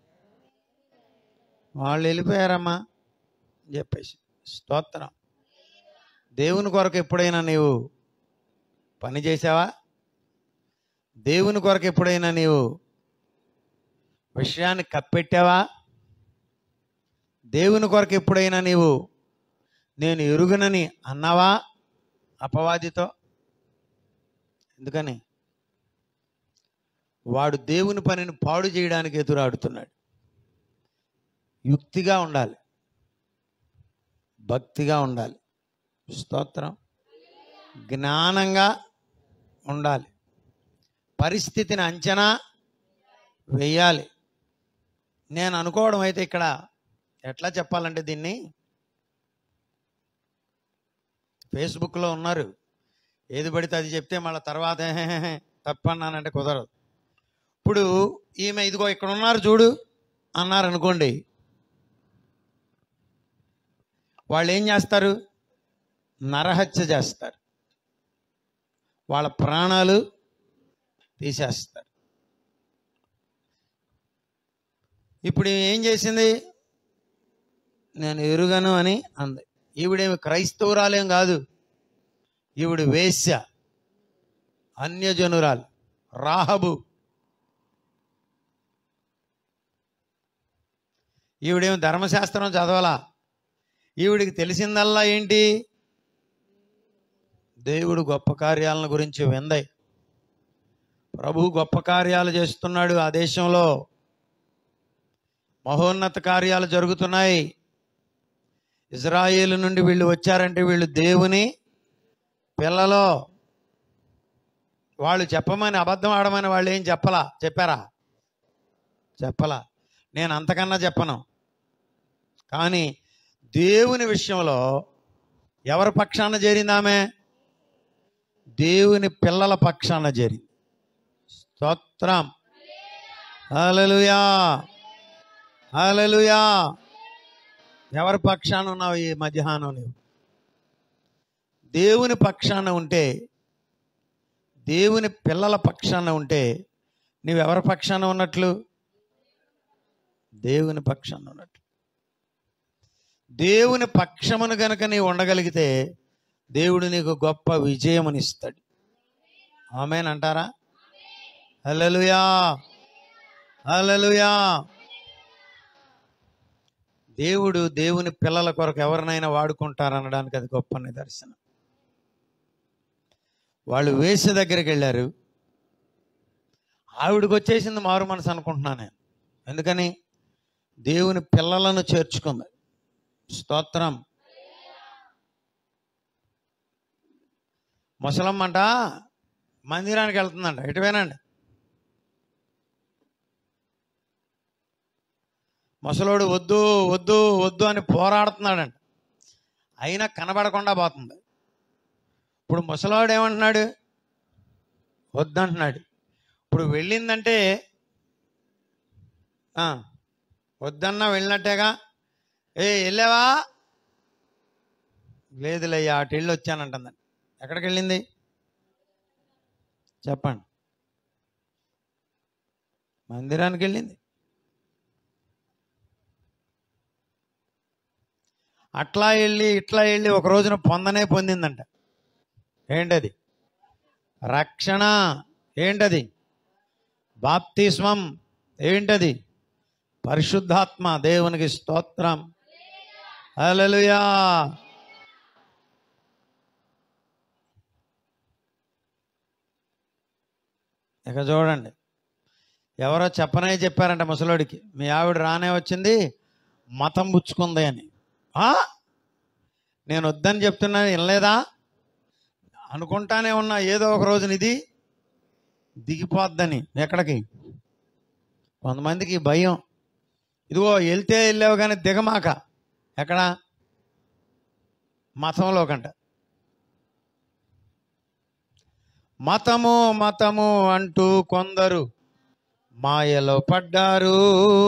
వాళ్ళు వెళ్ళిపోయారమ్మా అని చెప్పేసి స్తోత్రం దేవుని కొరకు ఎప్పుడైనా నీవు పని చేసావా దేవుని కొరకు ఎప్పుడైనా నీవు విషయాన్ని కప్పెట్టావా దేవుని కొరకు ఎప్పుడైనా నీవు నేను ఎరుగనని అన్నావా అపవాదితో ఎందుకని వాడు దేవుని పనిని పాడు చేయడానికి ఎదురాడుతున్నాడు యుక్తిగా ఉండాలి భక్తిగా ఉండాలి స్తోత్రం జ్ఞానంగా ఉండాలి పరిస్థితిని అంచనా వేయాలి నేను అనుకోవడం అయితే ఇక్కడ ఎట్లా చెప్పాలంటే దీన్ని ఫేస్బుక్లో ఉన్నారు ఏది పడితే అది చెప్తే మళ్ళీ తర్వాత "హెహెహె, తప్పన్నానంటే కుదరదు ఇప్పుడు ఈమె ఇదిగో ఇక్కడ ఉన్నారు చూడు అన్నారు అనుకోండి వాళ్ళు ఏం చేస్తారు నరహత్య చేస్తారు వాళ్ళ ప్రాణాలు తీసేస్తారు ఇప్పుడు ఈమె ఏం చేసింది నేను ఎరుగను అని అంది ఈవిడేమి క్రైస్తవురాలేం కాదు ఈవిడ వేశ్య అన్యజనురాలు రాహబు ఈవిడేమి ధర్మశాస్త్రం చదవాలా ఈవిడికి తెలిసిందల్లా ఏంటి దేవుడు గొప్ప కార్యాలను గురించి విందై ప్రభు గొప్ప కార్యాలు చేస్తున్నాడు ఆ దేశంలో మహోన్నత కార్యాలు జరుగుతున్నాయి ఇజ్రాయేలు నుండి వీళ్ళు వచ్చారంటే వీళ్ళు దేవుని పిల్లలో వాళ్ళు చెప్పమని అబద్ధం ఆడమని వాళ్ళు ఏం చెప్పలా చెప్పారా చెప్పలా నేను అంతకన్నా చెప్పను కానీ దేవుని విషయంలో ఎవరి పక్షాన చేరింది ఆమె దేవుని పిల్లల పక్షాన చేరింది స్తోత్రం హల్లెలూయా హల్లెలూయా ఎవరి పక్షాన ఉన్నావు ఈ మధ్యాహ్నం నువ్వు దేవుని పక్షాన ఉంటే దేవుని పిల్లల పక్షాన ఉంటే నీవెవరి పక్షాన ఉన్నట్లు దేవుని పక్షాన ఉన్నట్లు దేవుని పక్షమును గనుక నీవు ఉండగలిగితే దేవుడు నీకు గొప్ప విజయమునిస్తాడు ఆమెనంటారా హల్లెలూయా హల్లెలూయా దేవుడు దేవుని పిల్లల కొరకు ఎవరినైనా వాడుకుంటారనడానికి అది గొప్ప నిదర్శనం వాళ్ళు వేసే దగ్గరికి వెళ్ళారు ఆవిడకి వచ్చేసింది మారు మనసు అనుకుంటున్నాను నేను ఎందుకని దేవుని పిల్లలను చేర్చుకుంది స్తోత్రం ముసలమ్మంట మందిరానికి వెళ్తుందంట ఎటువేనండి ముసలోడు వద్దు వద్దు వద్దు అని పోరాడుతున్నాడంట అయినా కనబడకుండా పోతుంది ఇప్పుడు ముసలాడు ఏమంటున్నాడు వద్దంటున్నాడు ఇప్పుడు వెళ్ళిందంటే ఆ, వద్దన్నా వెళ్ళినట్టేగా ఏ వెళ్ళావా లేదులయ్యా అటు వెళ్ళి వచ్చానంటుందండి ఎక్కడికి వెళ్ళింది చెప్పండి మందిరానికి వెళ్ళింది అట్లా వెళ్ళి ఇట్లా వెళ్ళి ఒక రోజున పొందనే పొందిందంట ఏంటది రక్షణ ఏంటది బాప్తిస్మం ఏంటది పరిశుద్ధాత్మ దేవునికి స్తోత్రం హల్లెలూయా ఇక చూడండి ఎవరో చెప్పనే చెప్పారంట ముసలోడికి మీ ఆవిడ రానే వచ్చింది మతం పుచ్చుకుంది అని ఆ? నేను వద్దని చెప్తున్నాను వినలేదా అనుకుంటానే ఉన్నా ఏదో ఒక రోజున ఇది దిగిపోద్దని ఎక్కడికి కొంతమందికి భయం ఇదిగో వెళ్తే వెళ్ళావు కానీ దిగమాక ఎక్కడ మతంలోకంట మతము మతము అంటూ కొందరు మాయలో పడ్డారు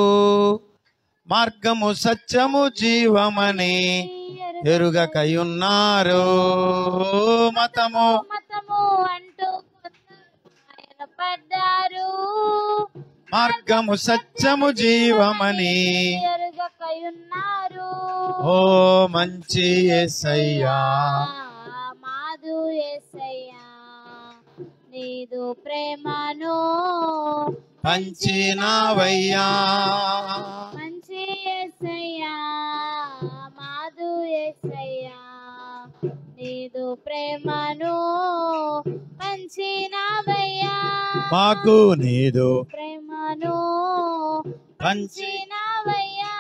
మార్గము సత్యము జీవమని ఎరుగకయున్నారు మతము మతము అంటూ కొందరు ఆయన పడ్డారు మార్గము సత్యము జీవమని ఎరుగకయున్నారు ఓ మంచి యేసయ్యా మాదు యేసయ్యా నీదు ప్రేమను పంచినావయ్యా మంచి యేసయ్యా మాదు యేసయ్యా నీదు ప్రేమను పంచినావయ్యా మాకు నీదు ప్రేమను పంచి పంచినావయ్యా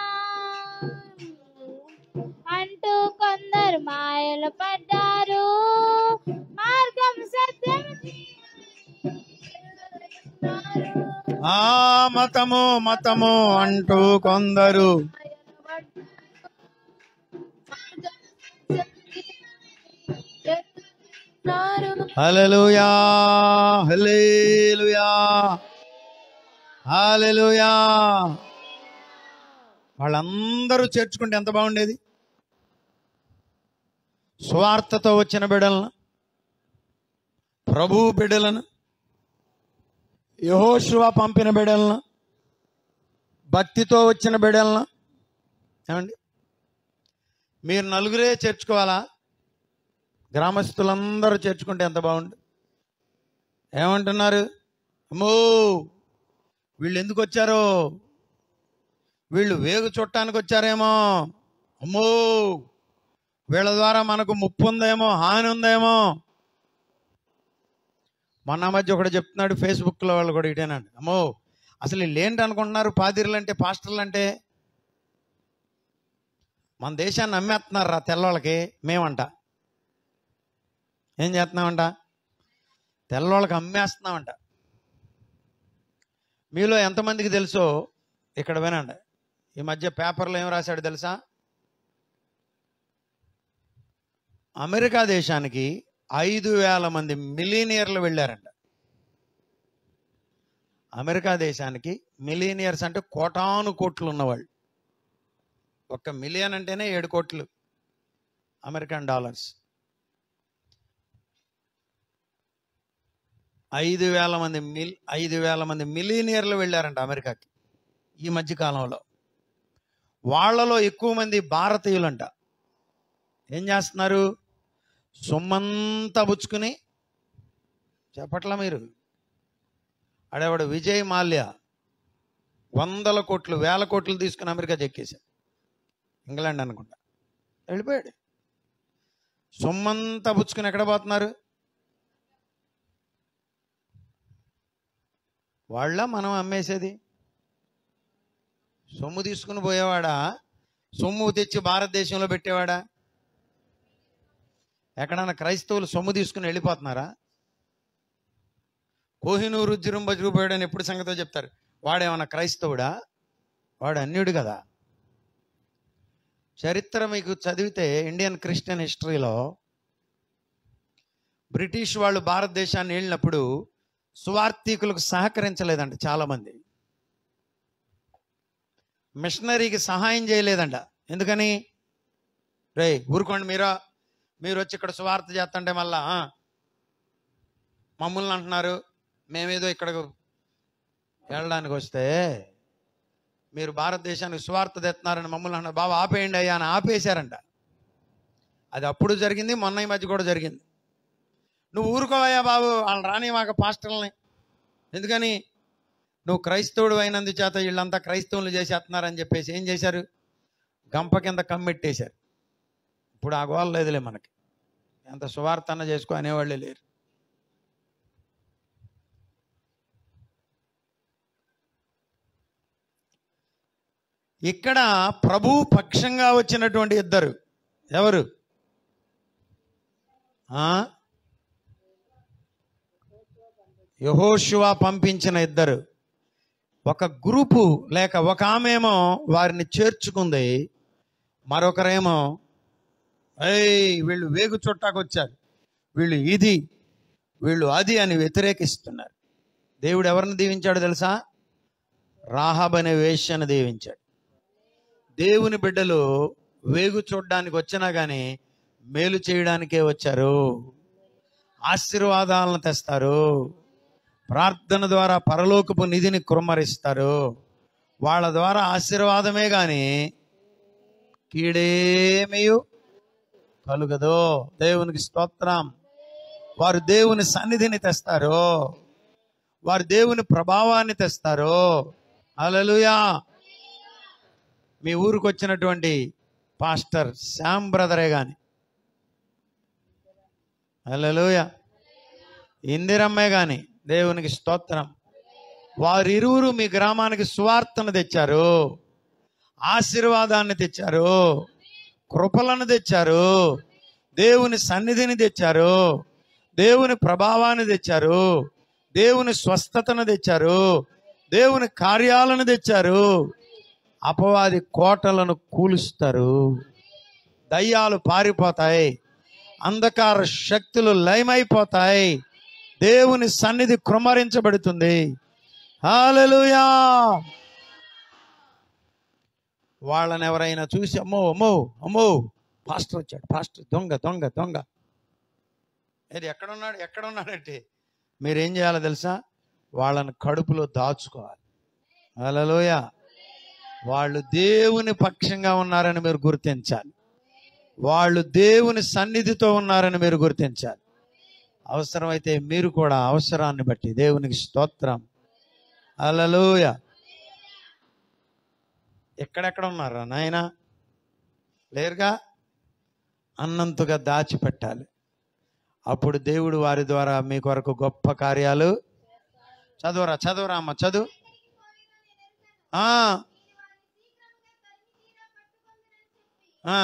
అంటూ కొందరు మాయలు పడ్డారు మార్గం సత్యం ఆ మతము మతము అంటూ కొందరు హల్లెలూయా హల్లెలూయా హల్లెలూయా వాళ్ళందరూ చేర్చుకుంటే ఎంత బాగుండేది స్వార్థతో వచ్చిన బిడ్డలను ప్రభు బిడ్డలను యహోశివ పంపిన బిడ్డలను భక్తితో వచ్చిన బిడ్డలను ఏమండి మీరు నలుగురే చేర్చుకోవాలా గ్రామస్తులందరూ చేర్చుకుంటే ఎంత బాగుండు ఏమంటున్నారు అమ్మో వీళ్ళు ఎందుకు వచ్చారో వీళ్ళు వేగు చుట్టానికి వచ్చారేమో అమ్మో వీళ్ళ ద్వారా మనకు ముప్పు ఉందేమో హాని ఉందేమో మొన్న మధ్య ఒకటి చెప్తున్నాడు ఫేస్బుక్లో వాళ్ళు కూడా ఇటేనండి అమ్మో అసలు వీళ్ళు ఏంటి అనుకుంటున్నారు పాదిరులు అంటే పాస్టర్లు అంటే మన దేశాన్ని అమ్మేస్తున్నారు రా తెల్లవాళ్ళకి మేమంట ఏం చేస్తున్నామంట తెల్లవాళ్ళకి అమ్మేస్తున్నామంట మీలో ఎంతమందికి తెలుసో ఇక్కడ వినండి ఈ మధ్య పేపర్లో ఏం రాశాడు తెలుసా అమెరికా దేశానికి ఐదు వేల మంది మిలీనియర్లు వెళ్ళారంట అమెరికా దేశానికి మిలీనియర్స్ అంటే కోటాను కోట్లు ఉన్నవాళ్ళు ఒక్క మిలియన్ అంటేనే ఏడు కోట్లు అమెరికన్ డాలర్స్ ఐదు వేల మంది మిల్ ఐదు వేల మంది మిలీనియర్లు వెళ్ళారంట అమెరికాకి ఈ మధ్య కాలంలో వాళ్ళలో ఎక్కువ మంది భారతీయులంట ఏం చేస్తున్నారు సొమ్మంతా పుచ్చుకుని చెప్పట్లా మీరు ఆడేవాడు విజయ్ మాల్యా వందల కోట్లు వేల కోట్లు తీసుకుని అమెరికా చెక్కేశాడు ఇంగ్లాండ్ అనుకుంటా వెళ్ళిపోయాడు సొమ్మంతా పుచ్చుకుని ఎక్కడ పోతున్నారు వాళ్ళ మనం అమ్మేసేది సొమ్ము తీసుకుని పోయేవాడా సొమ్ము తెచ్చి భారతదేశంలో పెట్టేవాడా ఎక్కడన్నా క్రైస్తవులు సొమ్ము తీసుకుని వెళ్ళిపోతున్నారా కోహినూరు జిరుంబజురుపోయాడు అని ఎప్పుడు సంగతో చెప్తారు వాడేమన్నా క్రైస్తవుడా వాడు అన్యుడు కదా చరిత్ర మీకు చదివితే ఇండియన్ క్రిస్టియన్ హిస్టరీలో బ్రిటిష్ వాళ్ళు భారతదేశాన్ని వెళ్ళినప్పుడు సువార్థికులకు సహకరించలేదంట చాలామంది మిషనరీకి సహాయం చేయలేదంట ఎందుకని రే ఊరుకోండి మీరా మీరు వచ్చి ఇక్కడ సువార్త చేస్తుంటే మళ్ళా ఆ, మమ్మల్ని అంటున్నారు మేమేదో ఇక్కడ వెళ్ళడానికి వస్తే మీరు భారతదేశానికి సువార్త తెస్తున్నారని మమ్మల్ని అంటున్నారు బాబా ఆపేయండి అయ్యా అని ఆపేశారంట అది అప్పుడు జరిగింది మొన్న ఈ మధ్య కూడా జరిగింది నువ్వు ఊరుకోవయ్యా బాబు వాళ్ళని రాని మాకు పాస్టర్లని ఎందుకని నువ్వు క్రైస్తవుడు అయినందు చేత వీళ్ళంతా క్రైస్తవులు చేసేస్తున్నారని చెప్పేసి ఏం చేశారు గంప కింద కమ్మెట్టేశారు ఇప్పుడు ఆ గోల లేదులే మనకి ఎంత సువార్తన చేసుకో అనేవాళ్ళే లేరు ఇక్కడ ప్రభు పక్షంగా వచ్చినటువంటి ఇద్దరు ఎవరు ఆ? యెహోషువ పంపించిన ఇద్దరు ఒక గ్రూపు లేక ఒక ఆమెమో వారిని చేర్చుకుంది మరొకరేమో ఏయ్ వీళ్ళు వేగు చుట్టాకు వచ్చారు వీళ్ళు ఇది వీళ్ళు అది అని వ్యతిరేకిస్తున్నారు దేవుడు ఎవరిని దీవించాడు తెలుసా రాహాబ్ అనే వేశ్యను దీవించాడు దేవుని బిడ్డలు వేగు చూడడానికి వచ్చినా కానీ మేలు చేయడానికే వచ్చారు ఆశీర్వాదాలను తెస్తారు ప్రార్థన ద్వారా పరలోకపు నిధిని కుమ్మరిస్తారు వాళ్ళ ద్వారా ఆశీర్వాదమే కానీ కీడేమియు కలుగదు దేవునికి స్తోత్రం వారు దేవుని సన్నిధిని తెస్తారు వారు దేవుని ప్రభావాన్ని తెస్తారు అలలుయా మీ ఊరికి వచ్చినటువంటి పాస్టర్ శ్యామ్ బ్రదరే గాని అలలుయా ఇందిరమ్మే గాని దేవునికి స్తోత్రం వారిరువురు మీ గ్రామానికి సువార్తను తెచ్చారు ఆశీర్వాదాన్ని తెచ్చారు కృపలను తెచ్చారు దేవుని సన్నిధిని తెచ్చారు దేవుని ప్రభావాన్ని తెచ్చారు దేవుని స్వస్థతను తెచ్చారు దేవుని కార్యాలను తెచ్చారు అపవాది కోటలను కూలుస్తారు దయ్యాలు పారిపోతాయి అంధకార శక్తులు లయమైపోతాయి దేవుని సన్నిధి కృమరించబడుతుంది హల్లెలూయా వాళ్ళని ఎవరైనా చూసి అమ్మో అమ్మో అమ్మో పాస్టర్ వచ్చాడు పాస్టర్ దొంగ దొంగ దొంగ మీరు ఎక్కడున్నాడు ఎక్కడున్నాడంటే మీరేం చేయాలో తెలుసా వాళ్ళని కడుపులో దాచుకోవాలి హల్లెలూయ వాళ్ళు దేవుని పక్షంగా ఉన్నారని మీరు గుర్తించాలి వాళ్ళు దేవుని సన్నిధితో ఉన్నారని మీరు గుర్తించాలి అవసరమైతే మీరు కూడా అవసరాన్ని బట్టి దేవునికి స్తోత్రం హల్లెలూయ ఎక్కడెక్కడ ఉన్నారా నాయన లేరుగా అన్నంతగా దాచిపెట్టాలి అప్పుడు దేవుడు వారి ద్వారా మీ కొరకు గొప్ప కార్యాలు చదువురా చదువురా అమ్మ చదువు ఆ. ఆ.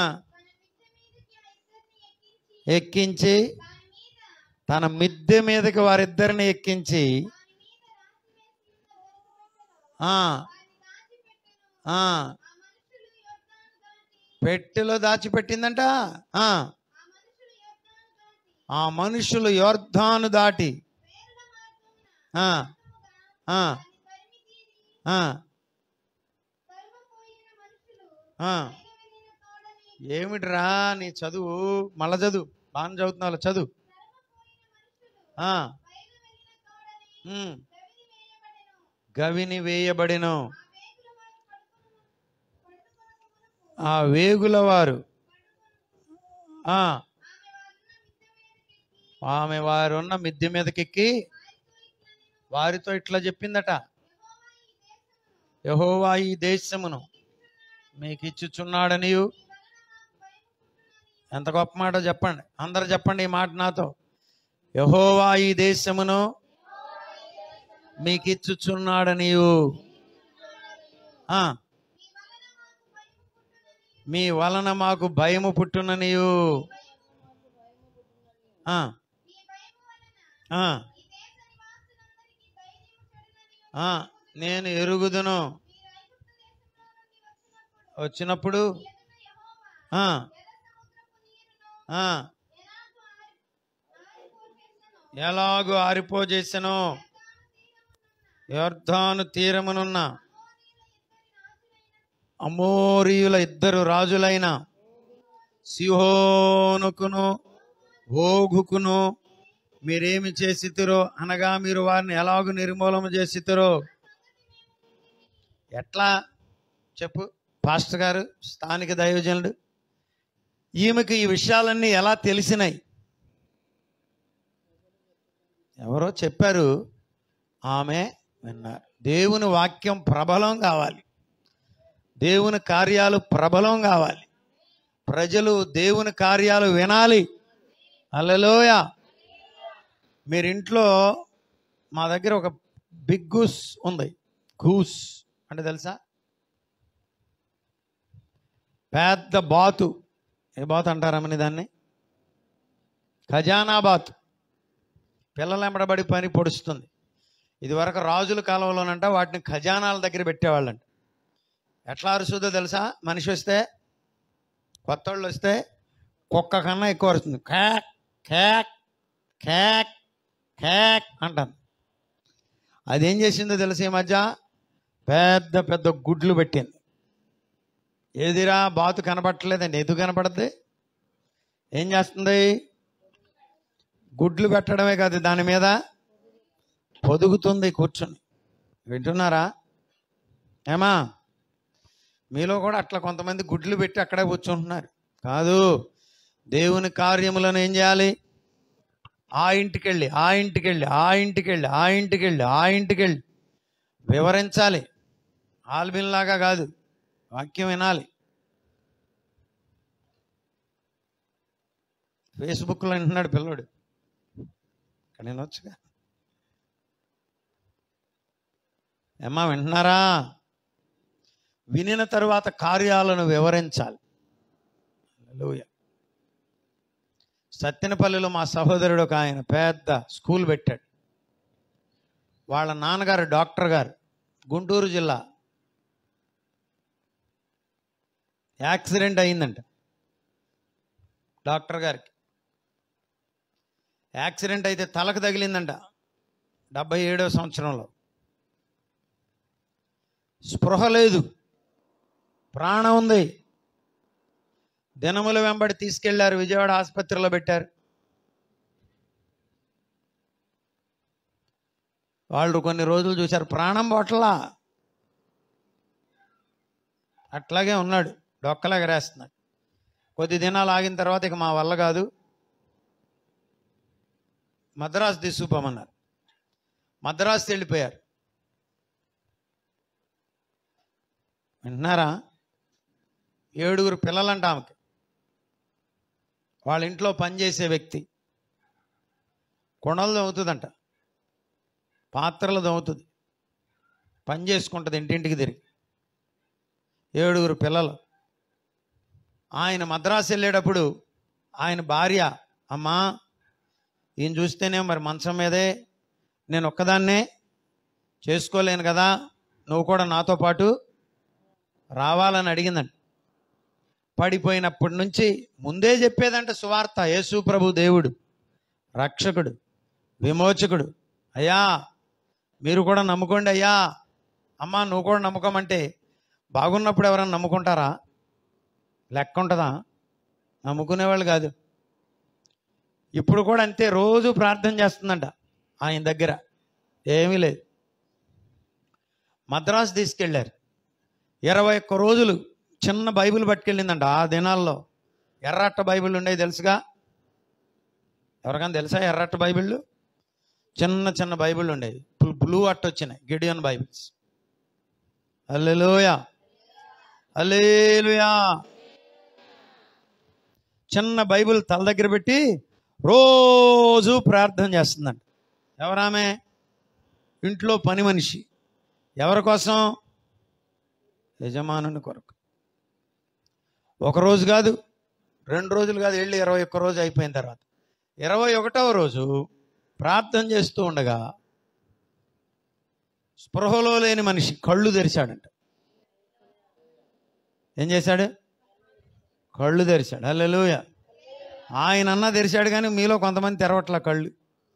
ఎక్కించి తన మిద్దె మీదకి వారిద్దరిని ఎక్కించి ఆ ఆ, పెట్టెలో దాచిపెట్టిందంట ఆ, ఆ మనుషులు యోర్ధాను దాటి ఆ, ఆ, ఆ, ఆ. ఏమిట్రా నీ చదువు మళ్ళా చదువు బాగా చదువుతున్నావు చదువు ఆ, ఉమ్. గవిని వేయబడిను ఆ వేగుల వారు ఆ, ఆమె వారున్న మిద్దె మీదకెక్కి వారితో ఇట్లా చెప్పిందట యహోవా ఈ దేశమును మీకు ఇచ్చుచున్నాడనియు ఎంత గొప్ప మాట చెప్పండి అందరు చెప్పండి ఈ మాట నాతో యహోవా ఈ దేశమును మీకు ఇచ్చుచున్నాడనియు ఆ, మీ వలన మాకు భయము పుట్టుననియు ఆ, ఆ, ఆ, నేను ఎరుగుదును వచ్చినప్పుడు ఆ, ఆ, ఎలాగూ ఆరిపోజేసెను యోర్ధాను తీరమునున్న అమోరియుల ఇద్దరు రాజులైన సిహోనుకును ఓగుకును మీరేమి చేసితురో అనగా మీరు వారిని ఎలాగూ నిర్మూలన చేసితురో ఎట్లా చెప్పు పాస్టర్ గారు స్థానిక దైవజనుడు ఈమెకి ఈ విషయాలన్నీ ఎలా తెలిసినాయి ఎవరో చెప్పారు ఆమె విన్నారు దేవుని వాక్యం ప్రబలం కావాలి దేవుని కార్యాలు ప్రబలం కావాలి ప్రజలు దేవుని కార్యాలు వినాలి అల్లలోయ మీరు ఇంట్లో మా దగ్గర ఒక బిగ్ గూస్ ఉంది గూస్ అంటే తెలుసా పెద్ద బాతు ఏ బాతు అంటారమ్మని దాన్ని ఖజానా బాతు పిల్లలు వెంబడబడి పని పొడుస్తుంది ఇది వరకు రాజుల కాలంలోనంట వాటిని ఖజానాల దగ్గర పెట్టేవాళ్ళంట ఎట్లా అరుస్తుందో తెలుసా మనిషి వస్తే కొత్త వాళ్ళు వస్తే కుక్క కన్నా ఎక్కువ వస్తుంది క్యాక్ క్యాక్ క్యాక్ క్యాక్ అంటాను అదేం చేసిందో తెలుసు ఈ మధ్య పెద్ద పెద్ద గుడ్లు పెట్టింది ఏదిరా బాతు కనపడట్లేదండి ఎదు కనపడద్ది ఏం చేస్తుంది గుడ్లు పెట్టడమే కాదు దాని మీద పొదుగుతుంది కూర్చొని వింటున్నారా ఏమా మీలో కూడా అట్లా కొంతమంది గుడ్లు పెట్టి అక్కడే కూర్చుంటున్నారు కాదు దేవుని కార్యములను ఏం చేయాలి ఆ ఇంటికి వెళ్ళి ఆ ఇంటికి వెళ్ళి ఆ ఇంటికి వెళ్ళి ఆ ఇంటికి వెళ్ళి ఆ ఇంటికి వెళ్ళి వివరించాలి ఆల్బిన్ లాగా కాదు వాక్యం వినాలి ఫేస్బుక్లో వింటున్నాడు పిల్లోడు ఇక్కడ నేను వచ్చుగా ఏమ్మా వింటున్నారా వినిన తరువాత కార్యాలను వివరించాలి హల్లెలూయా. సత్తెనపల్లిలో మా సహోదరుడు ఒక ఆయన పెద్ద స్కూల్ పెట్టాడు వాళ్ళ నాన్నగారు డాక్టర్ గారు గుంటూరు జిల్లా యాక్సిడెంట్ అయిందంట డాక్టర్ గారికి యాక్సిడెంట్ అయితే తలకు తగిలిందంట డెబ్బై ఏడో సంవత్సరంలో స్పృహ లేదు ప్రాణం ఉంది దినముల వెంబడి తీసుకెళ్లారు విజయవాడ ఆసుపత్రిలో పెట్టారు వాళ్ళు కొన్ని రోజులు చూశారు ప్రాణం పోట్లా అట్లాగే ఉన్నాడు డొక్కలాగా రాస్తున్నాడు కొద్ది దినాలు ఆగిన తర్వాత ఇక మా వల్ల కాదు మద్రాసు తీసుకుపోమన్నారు మద్రాసు వెళ్ళిపోయారు వింటున్నారా ఏడుగురు పిల్లలంట ఆమెకి వాళ్ళ ఇంట్లో పనిచేసే వ్యక్తి కొనలు దమ్ముతుందంట పాత్రలు దమ్ముతుంది పని చేసుకుంటుంది ఇంటింటికి తిరిగి ఏడుగురు పిల్లలు ఆయన మద్రాసు వెళ్ళేటప్పుడు ఆయన భార్య అమ్మా ఈయన చూస్తేనే మరి మంచం మీదే నేను ఒక్కదాన్నే చేసుకోలేను కదా నువ్వు కూడా నాతో పాటు రావాలని అడిగిందంట పడిపోయినప్పటి నుంచి ముందే చెప్పేదంట సువార్త యేసు ప్రభు దేవుడు రక్షకుడు విమోచకుడు అయ్యా మీరు కూడా నమ్ముకోండి అయ్యా అమ్మా నువ్వు కూడా నమ్ముకోమంటే బాగున్నప్పుడు ఎవరైనా నమ్ముకుంటారా లెక్క ఉంటుందా నమ్ముకునేవాళ్ళు కాదు ఇప్పుడు కూడా అంతే రోజు ప్రార్థన చేస్తుందంట ఆయన దగ్గర ఏమీ లేదు మద్రాసు తీసుకెళ్ళారు ఇరవై ఒక్క రోజులు చిన్న బైబిల్ పట్టుకెళ్ళిందంట ఆ దినాల్లో ఎర్రట్ట బైబిల్ ఉండేవి తెలుసుగా ఎవరికైనా తెలుసా ఎర్రట్ట బైబిళ్ళు చిన్న చిన్న బైబిల్ ఉండేవి బ్లూ- బ్లూ అట్ట వచ్చినాయి గిడియన్ బైబిల్స్ అల్లెలుయా అల్లేలుయా చిన్న బైబిల్ తల దగ్గర పెట్టి రోజు ప్రార్థన చేస్తుందంట ఎవరామె ఇంట్లో పని మనిషి ఎవరి కోసం యజమానుని కొరకు ఒక రోజు కాదు రెండు రోజులు కాదు వెళ్ళి ఇరవై ఒక్క రోజు అయిపోయిన తర్వాత ఇరవై ఒకటవ రోజు ప్రార్థన చేస్తూ ఉండగా స్పృహలో లేని మనిషి కళ్ళు తెరిచాడంట ఏం చేశాడు కళ్ళు తెరిచాడు హల్లెలూయా ఆయన అన్న తెరిచాడు కానీ మీలో కొంతమంది తెరవట్ల కళ్ళు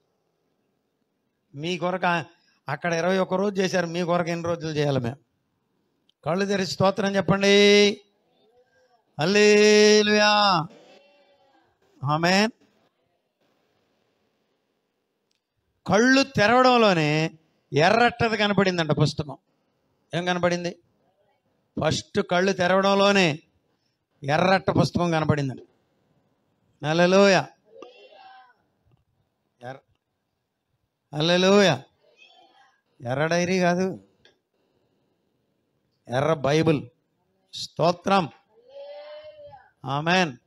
మీ కొరకు ఆ- అక్కడ ఇరవై ఒక్క రోజు చేశారు మీ కొరకు ఎన్ని రోజులు చేయాలి మేము కళ్ళు తెరిచి స్తోత్రం చెప్పండి హల్లెలూయా ఆమేన్ కళ్ళు తెరవడంలోనే ఎర్రట్టది కనపడిందంట పుస్తకం ఏం కనపడింది ఫస్ట్ కళ్ళు తెరవడంలోనే ఎర్రట్ట పుస్తకం కనపడిందండి అల్లెలోయ ఎర్ర అల్లెలోయ ఎర్ర డైరీ కాదు ఎర్ర బైబిల్ స్తోత్రం ఆమెన్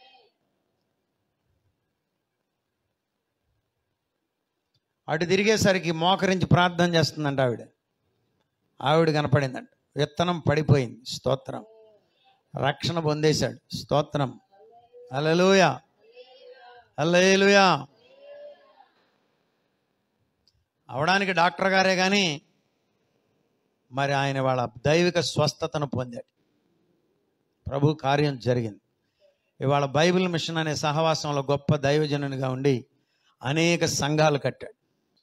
అటు తిరిగేసరికి మోకరించి ప్రార్థన చేస్తుందంట ఆవిడ ఆవిడ కనపడిందంట విత్తనం పడిపోయింది స్తోత్రం రక్షణ పొందేశాడు స్తోత్రం అలలుయ అల్లెలుయా అవడానికి డాక్టర్ గారే కానీ మరి ఆయన వాళ్ళ దైవిక స్వస్థతను పొందాడు ప్రభు కార్యం జరిగింది ఇవాళ బైబిల్ మిషన్ అనే సహవాసంలో గొప్ప దైవజనునిగా ఉండి అనేక సంఘాలు కట్టాడు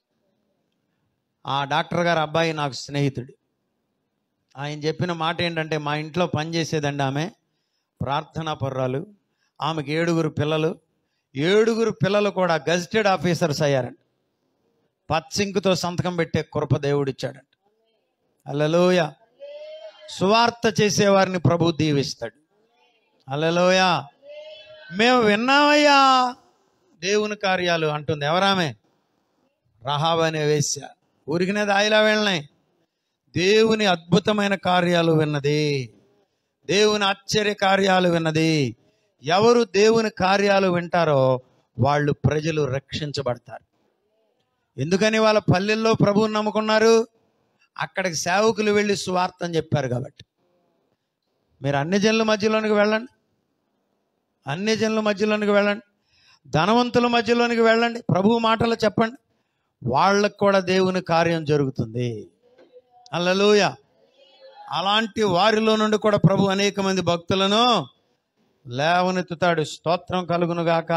ఆ డాక్టర్ గారు అబ్బాయి నాకు స్నేహితుడు ఆయన చెప్పిన మాట ఏంటంటే మా ఇంట్లో పనిచేసేదండి ఆమె ప్రార్థనా పర్రాలు ఆమెకి ఏడుగురు పిల్లలు ఏడుగురు పిల్లలు కూడా గజిటెడ్ ఆఫీసర్స్ అయ్యారంట పచ్చింకుతో సంతకం పెట్టే కృప దేవుడు ఇచ్చాడంట అల్లలోయ సువార్త చేసేవారిని ప్రభు దీవిస్తాడు అల్లలోయ మేము విన్నామయ్యా దేవుని కార్యాలు అంటుంది ఎవరామె రహాబ్ అనే వేశ్య ఊరికినే దాయిలా వెళ్ళినాయి దేవుని అద్భుతమైన కార్యాలు విన్నది దేవుని ఆశ్చర్య కార్యాలు విన్నది ఎవరు దేవుని కార్యాలు వింటారో వాళ్ళు ప్రజలు రక్షించబడతారు ఎందుకని వాళ్ళ పల్లెల్లో ప్రభువుని నమ్ముకున్నారు అక్కడికి సేవకులు వెళ్ళి సువార్తని చెప్పారు కాబట్టి మీరు అన్ని జనుల మధ్యలోనికి వెళ్ళండి అన్ని జనుల మధ్యలోనికి వెళ్ళండి ధనవంతుల మధ్యలోనికి వెళ్ళండి ప్రభువు మాటలు చెప్పండి వాళ్ళకు కూడా దేవుని కార్యం జరుగుతుంది అల్లలోయ అలాంటి వారిలో నుండి కూడా ప్రభు అనేక మంది భక్తులను లేవనెత్తుతాడు స్తోత్రం కలుగునుగాక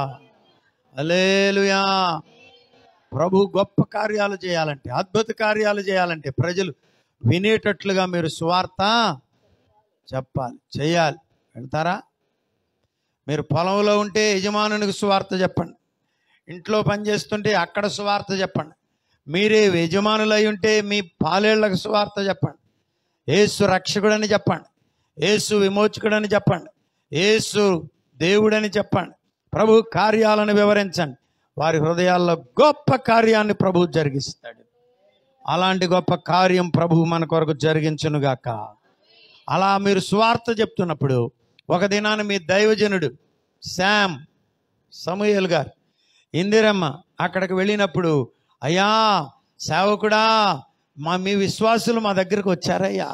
అలేలుయా ప్రభు గొప్ప కార్యాలు చేయాలంటే అద్భుత కార్యాలు చేయాలంటే ప్రజలు వినేటట్లుగా మీరు సువార్త చెప్పాలి చేయాలి వెళ్తారా మీరు పొలంలో ఉంటే యజమానునికి సువార్త చెప్పండి ఇంట్లో పని చేస్తుంటే అక్కడ సువార్త చెప్పండి మీరే యజమానులై ఉంటే మీ పాలేళ్లకు సువార్త చెప్పండి ఏసు రక్షకుడని చెప్పండి ఏసు విమోచకుడని చెప్పండి ఏసు దేవుడని చెప్పండి ప్రభు కార్యాలను వివరించండి వారి హృదయాల్లో గొప్ప కార్యాన్ని ప్రభు జరిగిస్తాడు అలాంటి గొప్ప కార్యం ప్రభు మన కొరకు జరిగించునుగాక అలా మీరు సువార్త చెప్తున్నప్పుడు ఒక దినాన మీ దైవజనుడు శామ్ సమూయేల్ గారు ఇందిరమ్మ అక్కడికి వెళ్ళినప్పుడు అయ్యా సేవకుడా మా మీ విశ్వాసులు మా దగ్గరకు వచ్చారయ్యా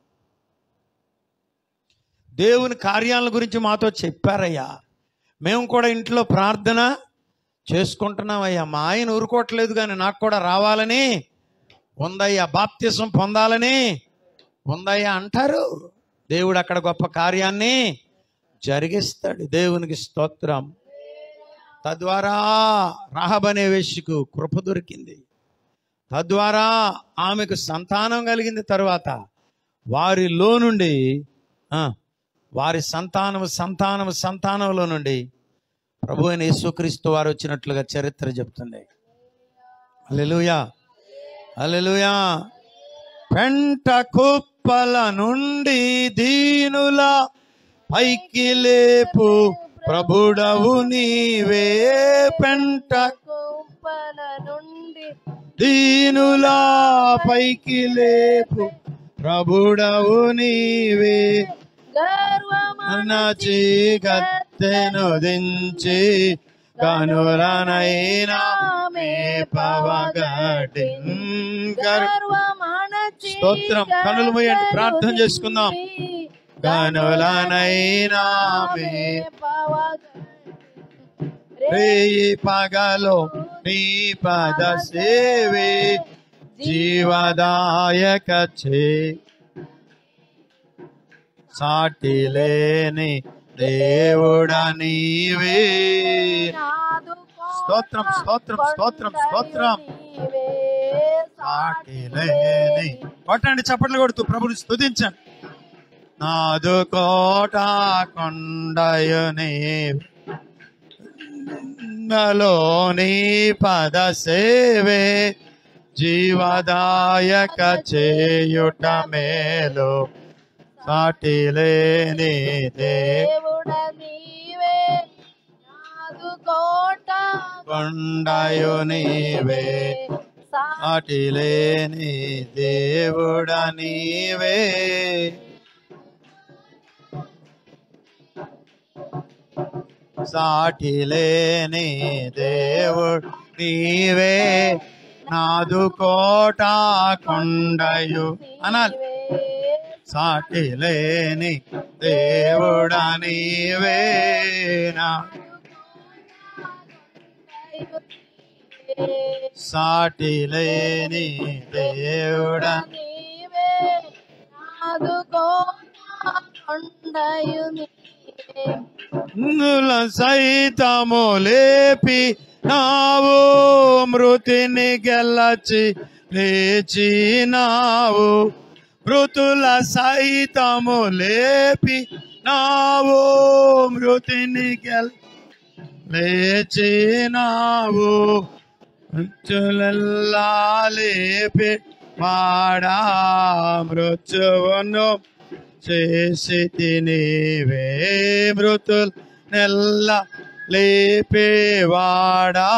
దేవుని కార్యాల గురించి మాతో చెప్పారయ్యా మేము కూడా ఇంట్లో ప్రార్థన చేసుకుంటున్నామయ్యా మా ఆయన ఊరుకోవట్లేదు కానీ నాకు కూడా రావాలని ఉందయ్యా బాప్తిసం పొందాలని ఉందయ్యా అంటారు దేవుడు అక్కడ గొప్ప కార్యాన్ని జరిగిస్తాడు దేవునికి స్తోత్రం తద్వారా రాహబ్ అనే వేశ్యకు కృప దొరికింది తద్వారా ఆమెకు సంతానం కలిగింది తరువాత వారిలో నుండి ఆ, వారి సంతానము సంతానము సంతానంలో నుండి ప్రభు అయిన యేసుక్రీస్తు వారు వచ్చినట్లుగా చరిత్ర చెప్తుంది అలెలుయా అలెలుయా పెంట కుప్పల నుండి దీనుల పైకి లేపు ప్రభుడవు నీవే పెంట కుప్పల నుండి దీనుల పైకి లేపు ప్రభుడవు నీవే మన చీకత్తెను దించి కనులనైనా మే పవగటి స్తోత్రం కనులు మూయండి ప్రార్థన చేసుకుందాం కనులనైనా మే రేయి పగలో నీ పద సేవే జీవదాయక చే సాటి లేని దేవుడ నీవే స్తోత్రం, స్తోత్రం, స్తోత్రం, స్తోత్రం. సాటి లేని కొట్టండి చప్పట్లు కొడుతూ ప్రభుని స్తుతించండి నాదు కోట కొండయుని నలోని పద సేవే జీవదాయక చేయుట మేలు సాటి లేని దే దేవుడ నీవే నాదు కోట కొండయు నీవే సాటి లేని దేవుడ నీవే సాటి లేని దేవుడు నీవే నాదు కోట కొండయు అనాలి సాటి లేని దేవుడ నీవే నా సాటి లేని దేవుడ నీవే నాదు కోట కొండయు నీవే నుల సైతము లేపి నావు మృతిని గెలచి లేచినావు మృతుల సైతము లేపి నావు మృతిని గెల్ లేచినావు మృత్యులెల్లా లేపి వాడా మృత్యువును చేసి తినివే మృతుల్ నెల్ల లేపేవాడా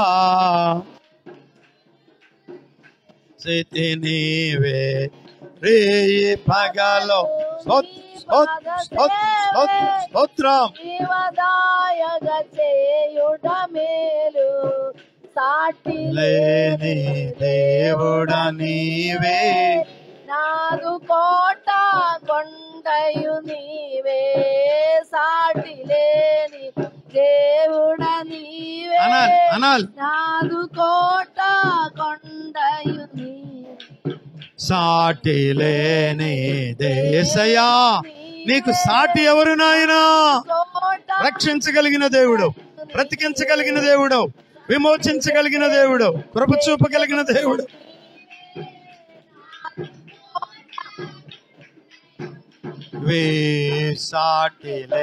స్థితి నీవే రేయి పగలో స్తోత్- స్తోత్- స్తోత్- స్తోత్- స్తోత్రం జీవదాయగ చేయుట మేలు సాటి లేని దేవుడ నీవే నాదు కోట కొండయు నీవే సాటి లేని దేవుడ నీవే అనాల్ అనాల్ నాదు కోట కొండయు నీవే సాటి లేని దేశయా నీకు సాటి ఎవరు నాయనా కోట రక్షించగలిగిన దేవుడు బ్రతికించగలిగిన దేవుడు విమోచించగలిగిన దేవుడు కృప చూపగలిగిన దేవుడు వే సాటిలే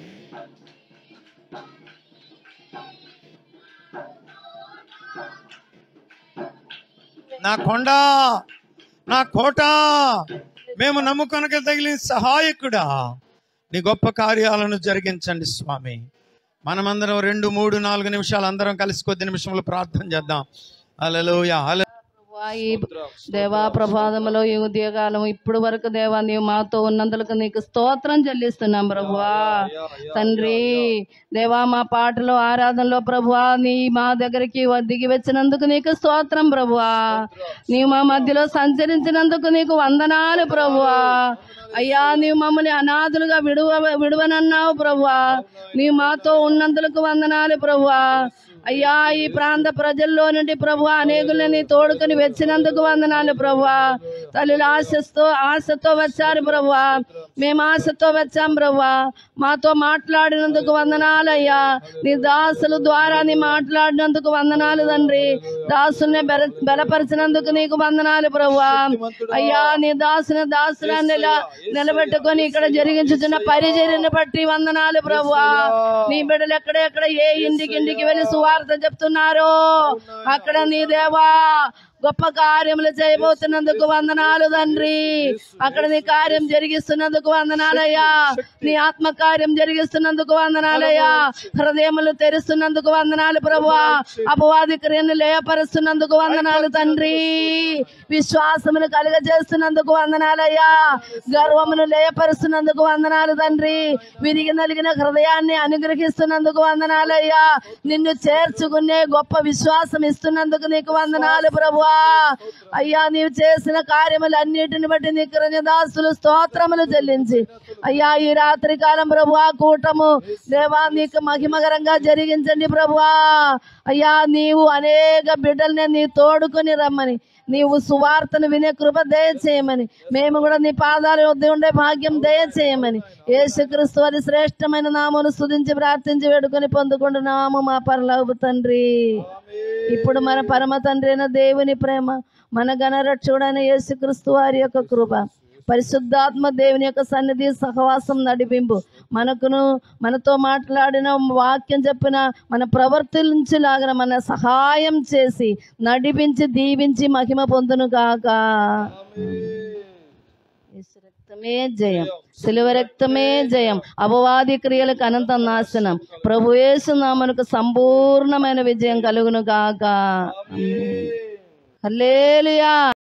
నా కొండ నా కోట మేము నమ్ముకొనక తగిలిన సహాయకుడా నీ గొప్ప కార్యాలను జరిగించండి స్వామి మనమందరం రెండు మూడు నాలుగు నిమిషాలు అందరం కలిసి కొద్ది నిమిషంలో ప్రార్థన చేద్దాం హల్లెలూయా హల్లెలూయా ప్రభువా, ఈ దేవా ప్రభాతములో ఈ ఉద్యోగాలం ఇప్పుడు వరకు దేవా నీవు మాతో ఉన్నందులకు నీకు స్తోత్రం చెల్లిస్తున్నాం ప్రభువా తండ్రి దేవా మా పాటలో ఆరాధనలో ప్రభువా నీ మా దగ్గరికి దిగి వచ్చినందుకు నీకు స్తోత్రం ప్రభువా నీవు మా మధ్యలో సంచరించినందుకు నీకు వందనాలు ప్రభువా అయ్యా నీవు మమ్మల్ని అనాథులుగా విడువ విడువనన్నావు ప్రభువా నీవు మాతో ఉన్నందులకు వందనాలు ప్రభువా అయ్యా ఈ ప్రాంత ప్రజల్లో నుండి ప్రభు అనేకులని తోడుకొని వచ్చినందుకు వందనాలు ప్రభు తల్లులు ఆశతో ఆశతో వచ్చారు ప్రభు మేము ఆశతో వచ్చాం ప్రభు మాతో మాట్లాడినందుకు వందనాలు అయ్యా నీ దాసుల ద్వారా నీ మాట్లాడినందుకు వందనాలు తండ్రి దాసుల్ని బెల బలపరిచినందుకు నీకు వందనాలు ప్రభు అయ్యా నీ దాసుని దాసులాన్ని ఇలా నిలబెట్టుకొని ఇక్కడ జరిగించుతున్న పరిచర్యను బట్టి వందనాలు ప్రభు నీ బిడ్డలు ఎక్కడెక్కడ ఏ ఇంటికి ఇంటికి వెళ్ళి సువార్త చెప్తున్నారో అక్కడ నీ దేవా గొప్ప కార్యములు చేయబోతున్నందుకు వందనాలు తండ్రి అక్కడ నీ కార్యం జరిగిస్తున్నందుకు వందనాలయ్యా నీ ఆత్మ కార్యం జరిగిస్తున్నందుకు వందనాలయ్యా హృదయములు తెరుస్తున్నందుకు వందనాలు ప్రభువా అపవాది క్రియను లేపరుస్తున్నందుకు వందనాలు తండ్రి విశ్వాసమును కలుగజేస్తున్నందుకు వందనాలయ్యా గర్వమును లేపరుస్తున్నందుకు వందనాలు తండ్రి విరిగి నలిగిన హృదయాన్ని అనుగ్రహిస్తున్నందుకు వందనాలయ్యా నిన్ను చేర్చుకునే గొప్ప విశ్వాసం ఇస్తున్నందుకు నీకు వందనాలు ప్రభువా అయ్యా నీవు చేసిన కార్యములన్నిటిని బట్టి నీ కృణదాసులు స్తోత్రములు చెల్లించి అయ్యా ఈ రాత్రి కాలం ప్రభువా కూటము దేవా నీకు మహిమకరంగా జరిగించండి ప్రభువా అయ్యా నీవు అనేక బిడ్డల్ని నీ తోడుకొని రమ్మని నీవు సువార్తను వినే కృప దయచేయమని మేము కూడా నీ పాదాల వద్ద ఉండే భాగ్యం దయచేయమని యేసుక్రీస్తు వారి శ్రేష్టమైన నామను స్తుతించి ప్రార్థించి వేడుకొని పొందుకుంటున్నాము మా పరలోపు తండ్రి ఇప్పుడు మన పరమ తండ్రి అయిన దేవుని ప్రేమ మన గణరక్షుడైన యేసుక్రీస్తు వారి యొక్క కృప పరిశుద్ధాత్మ దేవుని యొక్క సన్నిధి సహవాసం నడిపింపు మనకును మనతో మాట్లాడిన వాక్యం చెప్పిన మన ప్రవర్తించేలాగా మన సహాయం చేసి నడిపించి దీవించి మహిమ పొందును గాక యేసు రక్తమే జయం శిలువ రక్తమే జయం అపవాది క్రియలకు అనంత నాశనం ప్రభు యేసు నామనకు సంపూర్ణమైన విజయం కలుగును గాక హల్లెలూయా